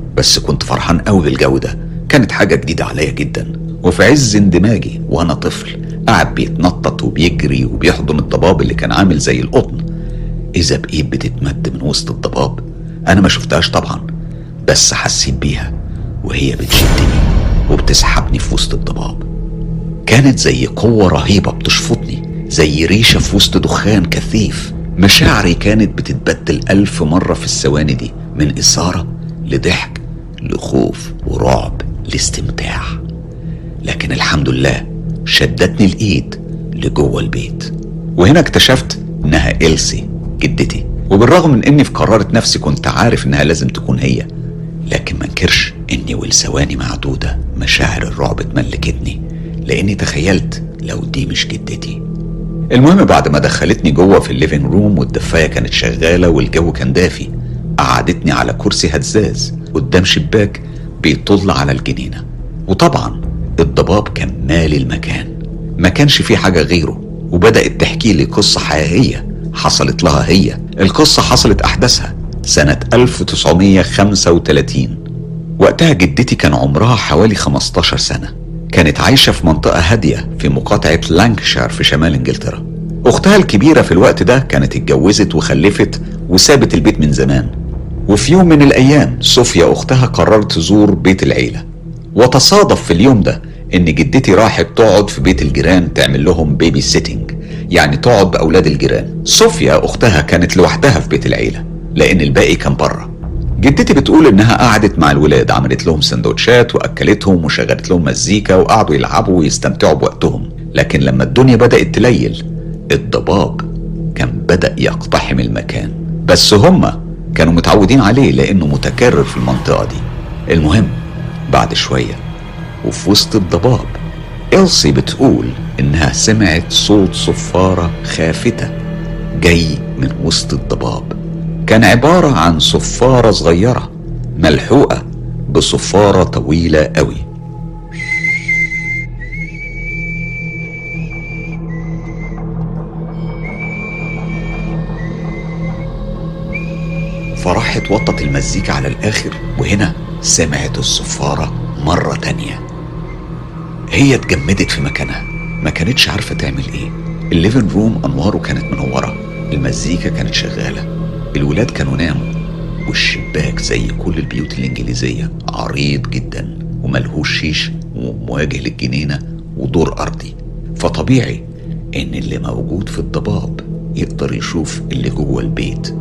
بس كنت فرحان قوي بالجو ده كانت حاجة جديدة عليا جدا وفي عز اندماجي وأنا طفل قاعد بيتنطط وبيجري وبيحضن الضباب اللي كان عامل زي القطن إذا بإيد بتتمد من وسط الضباب أنا ما شفتهاش طبعا بس حسيت بيها وهي بتشدني وبتسحبني في وسط الضباب كانت زي قوة رهيبة بتشفطني زي ريشة في وسط دخان كثيف مشاعري كانت بتتبدل ألف مرة في الثواني دي من إثارة لضحك لخوف ورعب لاستمتاع لكن الحمد لله شدتني الإيد لجوه البيت وهنا اكتشفت إنها إلسي جدتي وبالرغم من إني في قرارة نفسي كنت عارف إنها لازم تكون هي لكن ما انكرش إني ولثواني معدودة مشاعر الرعب اتملكتني لاني تخيلت لو دي مش جدتي المهم بعد ما دخلتني جوه في الليفينج روم والدفايه كانت شغاله والجو كان دافي قعدتني على كرسي هزاز قدام شباك بيطل على الجنينه وطبعا الضباب كان مالي المكان ما كانش فيه حاجه غيره وبدات تحكي لي قصه حقيقيه حصلت لها هي القصه حصلت احداثها سنه 1935 وقتها جدتي كان عمرها حوالي 15 سنه كانت عايشة في منطقة هادية في مقاطعة لانكشاير في شمال انجلترا اختها الكبيرة في الوقت ده كانت اتجوزت وخلفت وسابت البيت من زمان وفي يوم من الايام صوفيا اختها قررت تزور بيت العيلة وتصادف في اليوم ده ان جدتي راحت تقعد في بيت الجيران تعمل لهم بيبي سيتنج يعني تقعد باولاد الجيران صوفيا اختها كانت لوحدها في بيت العيلة لان الباقي كان بره جدتي بتقول انها قعدت مع الولاد عملت لهم سندوتشات واكلتهم وشغلت لهم مزيكا وقعدوا يلعبوا ويستمتعوا بوقتهم لكن لما الدنيا بدات تليل الضباب كان بدا يقتحم المكان بس هما كانوا متعودين عليه لانه متكرر في المنطقه دي المهم بعد شويه وفي وسط الضباب إلسي بتقول إنها سمعت صوت صفارة خافتة جاي من وسط الضباب كان عبارة عن صفارة صغيرة ملحوقة بصفارة طويلة قوي فراحت وطت المزيكا على الآخر وهنا سمعت الصفارة مرة تانية هي اتجمدت في مكانها ما كانتش عارفة تعمل ايه الليفن روم أنواره كانت منورة المزيكا كانت شغالة الولاد كانوا ناموا والشباك زي كل البيوت الإنجليزية عريض جدا وملهوش شيش ومواجه للجنينة ودور أرضي فطبيعي إن اللي موجود في الضباب يقدر يشوف اللي جوه البيت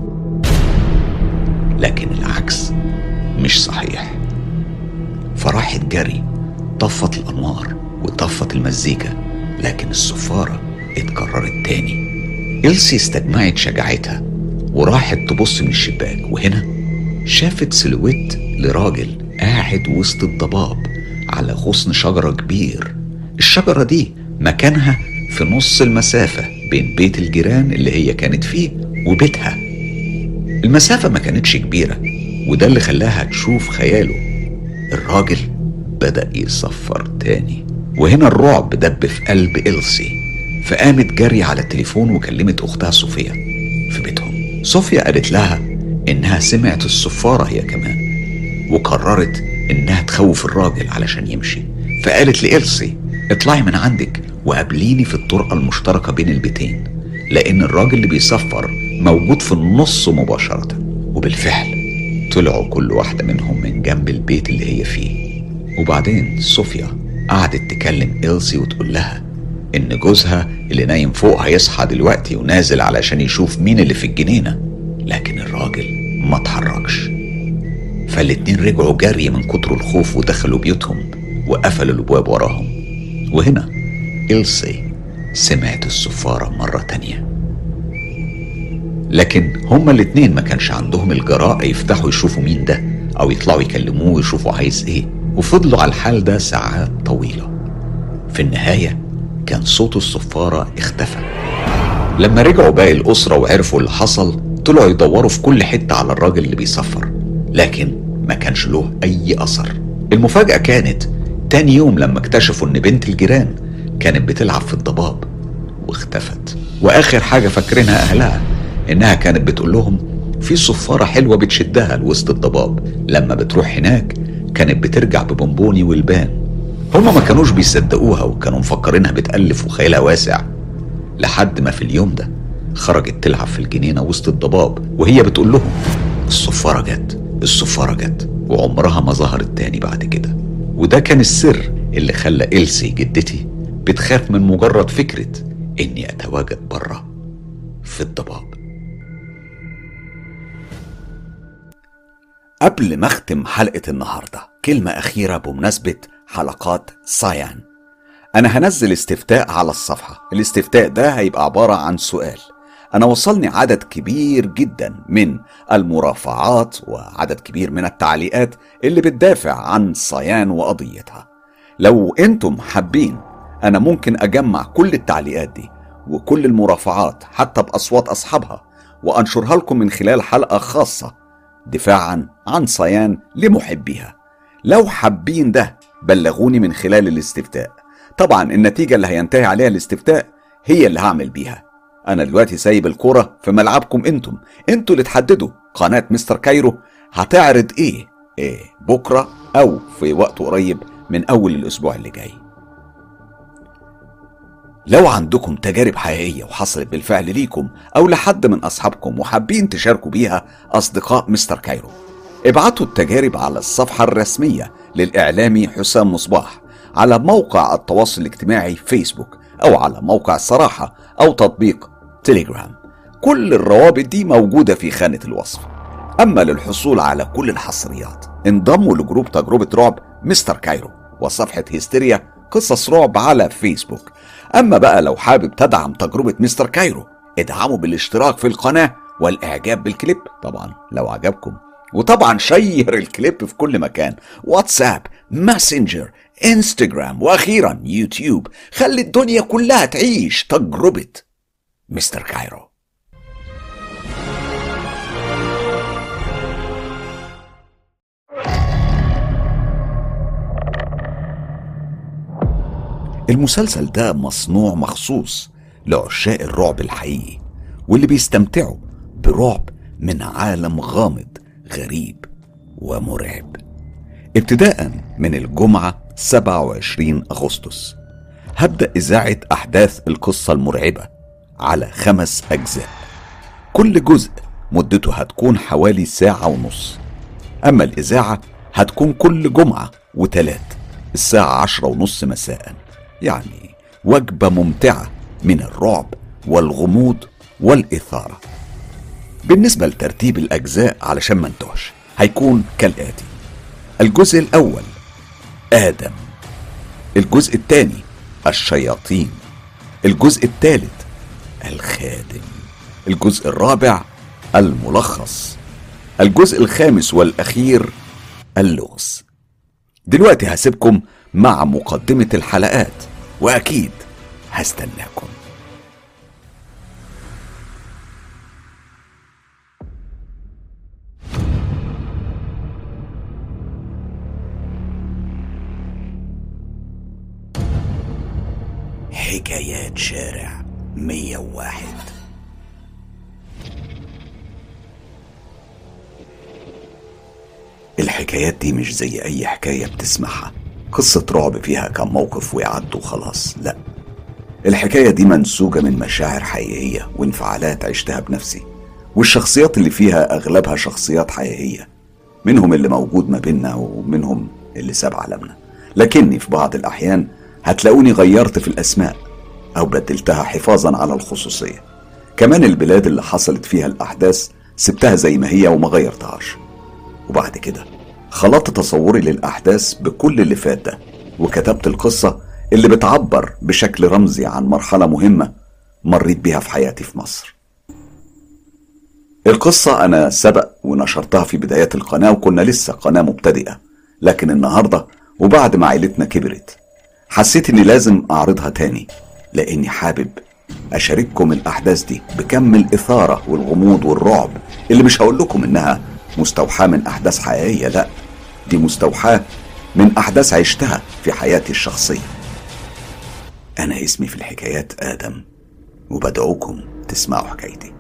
لكن العكس مش صحيح فراحت جري طفت الأنوار وطفت المزيكا لكن الصفارة اتكررت تاني إلسي استجمعت شجاعتها وراحت تبص من الشباك وهنا شافت سلويت لراجل قاعد وسط الضباب على غصن شجرة كبير الشجرة دي مكانها في نص المسافة بين بيت الجيران اللي هي كانت فيه وبيتها المسافة ما كانتش كبيرة وده اللي خلاها تشوف خياله الراجل بدأ يصفر تاني وهنا الرعب دب في قلب إلسي فقامت جري على التليفون وكلمت أختها صوفيا في بيتهم صوفيا قالت لها إنها سمعت الصفارة هي كمان وقررت إنها تخوف الراجل علشان يمشي فقالت لإلسي اطلعي من عندك وقابليني في الطرقة المشتركة بين البيتين لأن الراجل اللي بيصفر موجود في النص مباشرة وبالفعل طلعوا كل واحدة منهم من جنب البيت اللي هي فيه وبعدين صوفيا قعدت تكلم إلسي وتقول لها إن جوزها اللي نايم فوق هيصحى دلوقتي ونازل علشان يشوف مين اللي في الجنينة لكن الراجل ما اتحركش فالاتنين رجعوا جري من كتر الخوف ودخلوا بيوتهم وقفلوا الابواب وراهم وهنا إلسي سمعت الصفارة مرة تانية لكن هما الاتنين ما كانش عندهم الجراءة يفتحوا يشوفوا مين ده أو يطلعوا يكلموه ويشوفوا عايز إيه وفضلوا على الحال ده ساعات طويلة في النهاية كان صوت الصفارة اختفى لما رجعوا باقي الأسرة وعرفوا اللي حصل طلعوا يدوروا في كل حتة على الراجل اللي بيصفر لكن ما كانش له أي أثر المفاجأة كانت تاني يوم لما اكتشفوا إن بنت الجيران كانت بتلعب في الضباب واختفت وآخر حاجة فاكرينها أهلها إنها كانت بتقول لهم في صفارة حلوة بتشدها لوسط الضباب لما بتروح هناك كانت بترجع ببونبوني والبان هما ما كانوش بيصدقوها وكانوا مفكرينها بتألف وخيالها واسع لحد ما في اليوم ده خرجت تلعب في الجنينة وسط الضباب وهي بتقول لهم الصفارة جت الصفارة جت وعمرها ما ظهرت تاني بعد كده وده كان السر اللي خلى إلسي جدتي بتخاف من مجرد فكرة إني أتواجد بره في الضباب قبل ما أختم حلقة النهاردة كلمة أخيرة بمناسبة حلقات سايان أنا هنزل استفتاء على الصفحة الاستفتاء ده هيبقى عبارة عن سؤال أنا وصلني عدد كبير جدا من المرافعات وعدد كبير من التعليقات اللي بتدافع عن صيان وقضيتها لو انتم حابين أنا ممكن أجمع كل التعليقات دي وكل المرافعات حتى بأصوات أصحابها وأنشرها لكم من خلال حلقة خاصة دفاعا عن صيان لمحبيها لو حابين ده بلغوني من خلال الاستفتاء طبعا النتيجة اللي هينتهي عليها الاستفتاء هي اللي هعمل بيها انا دلوقتي سايب الكرة في ملعبكم انتم انتوا اللي تحددوا قناة مستر كايرو هتعرض ايه ايه بكرة او في وقت قريب من اول الاسبوع اللي جاي لو عندكم تجارب حقيقية وحصلت بالفعل ليكم أو لحد من أصحابكم وحابين تشاركوا بيها أصدقاء مستر كايرو ابعتوا التجارب على الصفحة الرسمية للإعلامي حسام مصباح على موقع التواصل الاجتماعي فيسبوك أو على موقع الصراحة أو تطبيق تليجرام كل الروابط دي موجودة في خانة الوصف أما للحصول على كل الحصريات انضموا لجروب تجربة رعب مستر كايرو وصفحة هيستيريا قصص رعب على فيسبوك أما بقى لو حابب تدعم تجربة مستر كايرو ادعموا بالاشتراك في القناة والإعجاب بالكليب طبعا لو عجبكم وطبعا شير الكليب في كل مكان واتساب ماسنجر انستجرام واخيرا يوتيوب خلي الدنيا كلها تعيش تجربة مستر كايرو المسلسل ده مصنوع مخصوص لعشاق الرعب الحقيقي واللي بيستمتعوا برعب من عالم غامض غريب ومرعب ابتداء من الجمعة 27 أغسطس هبدأ إذاعة أحداث القصة المرعبة على خمس أجزاء كل جزء مدته هتكون حوالي ساعة ونص أما الإذاعة هتكون كل جمعة وتلات الساعة عشرة ونص مساء يعني وجبة ممتعة من الرعب والغموض والإثارة بالنسبة لترتيب الأجزاء علشان ما انتهش هيكون كالآتي الجزء الأول آدم الجزء الثاني الشياطين الجزء الثالث الخادم الجزء الرابع الملخص الجزء الخامس والأخير اللغز دلوقتي هسيبكم مع مقدمة الحلقات وأكيد هستناكم حكايات شارع 101 الحكايات دي مش زي أي حكاية بتسمعها قصة رعب فيها كم موقف ويعدوا وخلاص لا الحكاية دي منسوجة من مشاعر حقيقية وانفعالات عشتها بنفسي والشخصيات اللي فيها أغلبها شخصيات حقيقية منهم اللي موجود ما بيننا ومنهم اللي ساب عالمنا لكني في بعض الأحيان هتلاقوني غيرت في الأسماء أو بدلتها حفاظا على الخصوصية كمان البلاد اللي حصلت فيها الأحداث سبتها زي ما هي وما غيرتهاش وبعد كده خلطت تصوري للأحداث بكل اللي فات ده وكتبت القصة اللي بتعبر بشكل رمزي عن مرحلة مهمة مريت بيها في حياتي في مصر القصة أنا سبق ونشرتها في بدايات القناة وكنا لسه قناة مبتدئة لكن النهاردة وبعد ما عيلتنا كبرت حسيت إني لازم أعرضها تاني لأني حابب أشارككم الأحداث دي بكم الإثارة والغموض والرعب اللي مش هقول لكم إنها مستوحاة من أحداث حقيقية لا دي مستوحاة من أحداث عشتها في حياتي الشخصية أنا اسمي في الحكايات آدم وبدعوكم تسمعوا حكايتي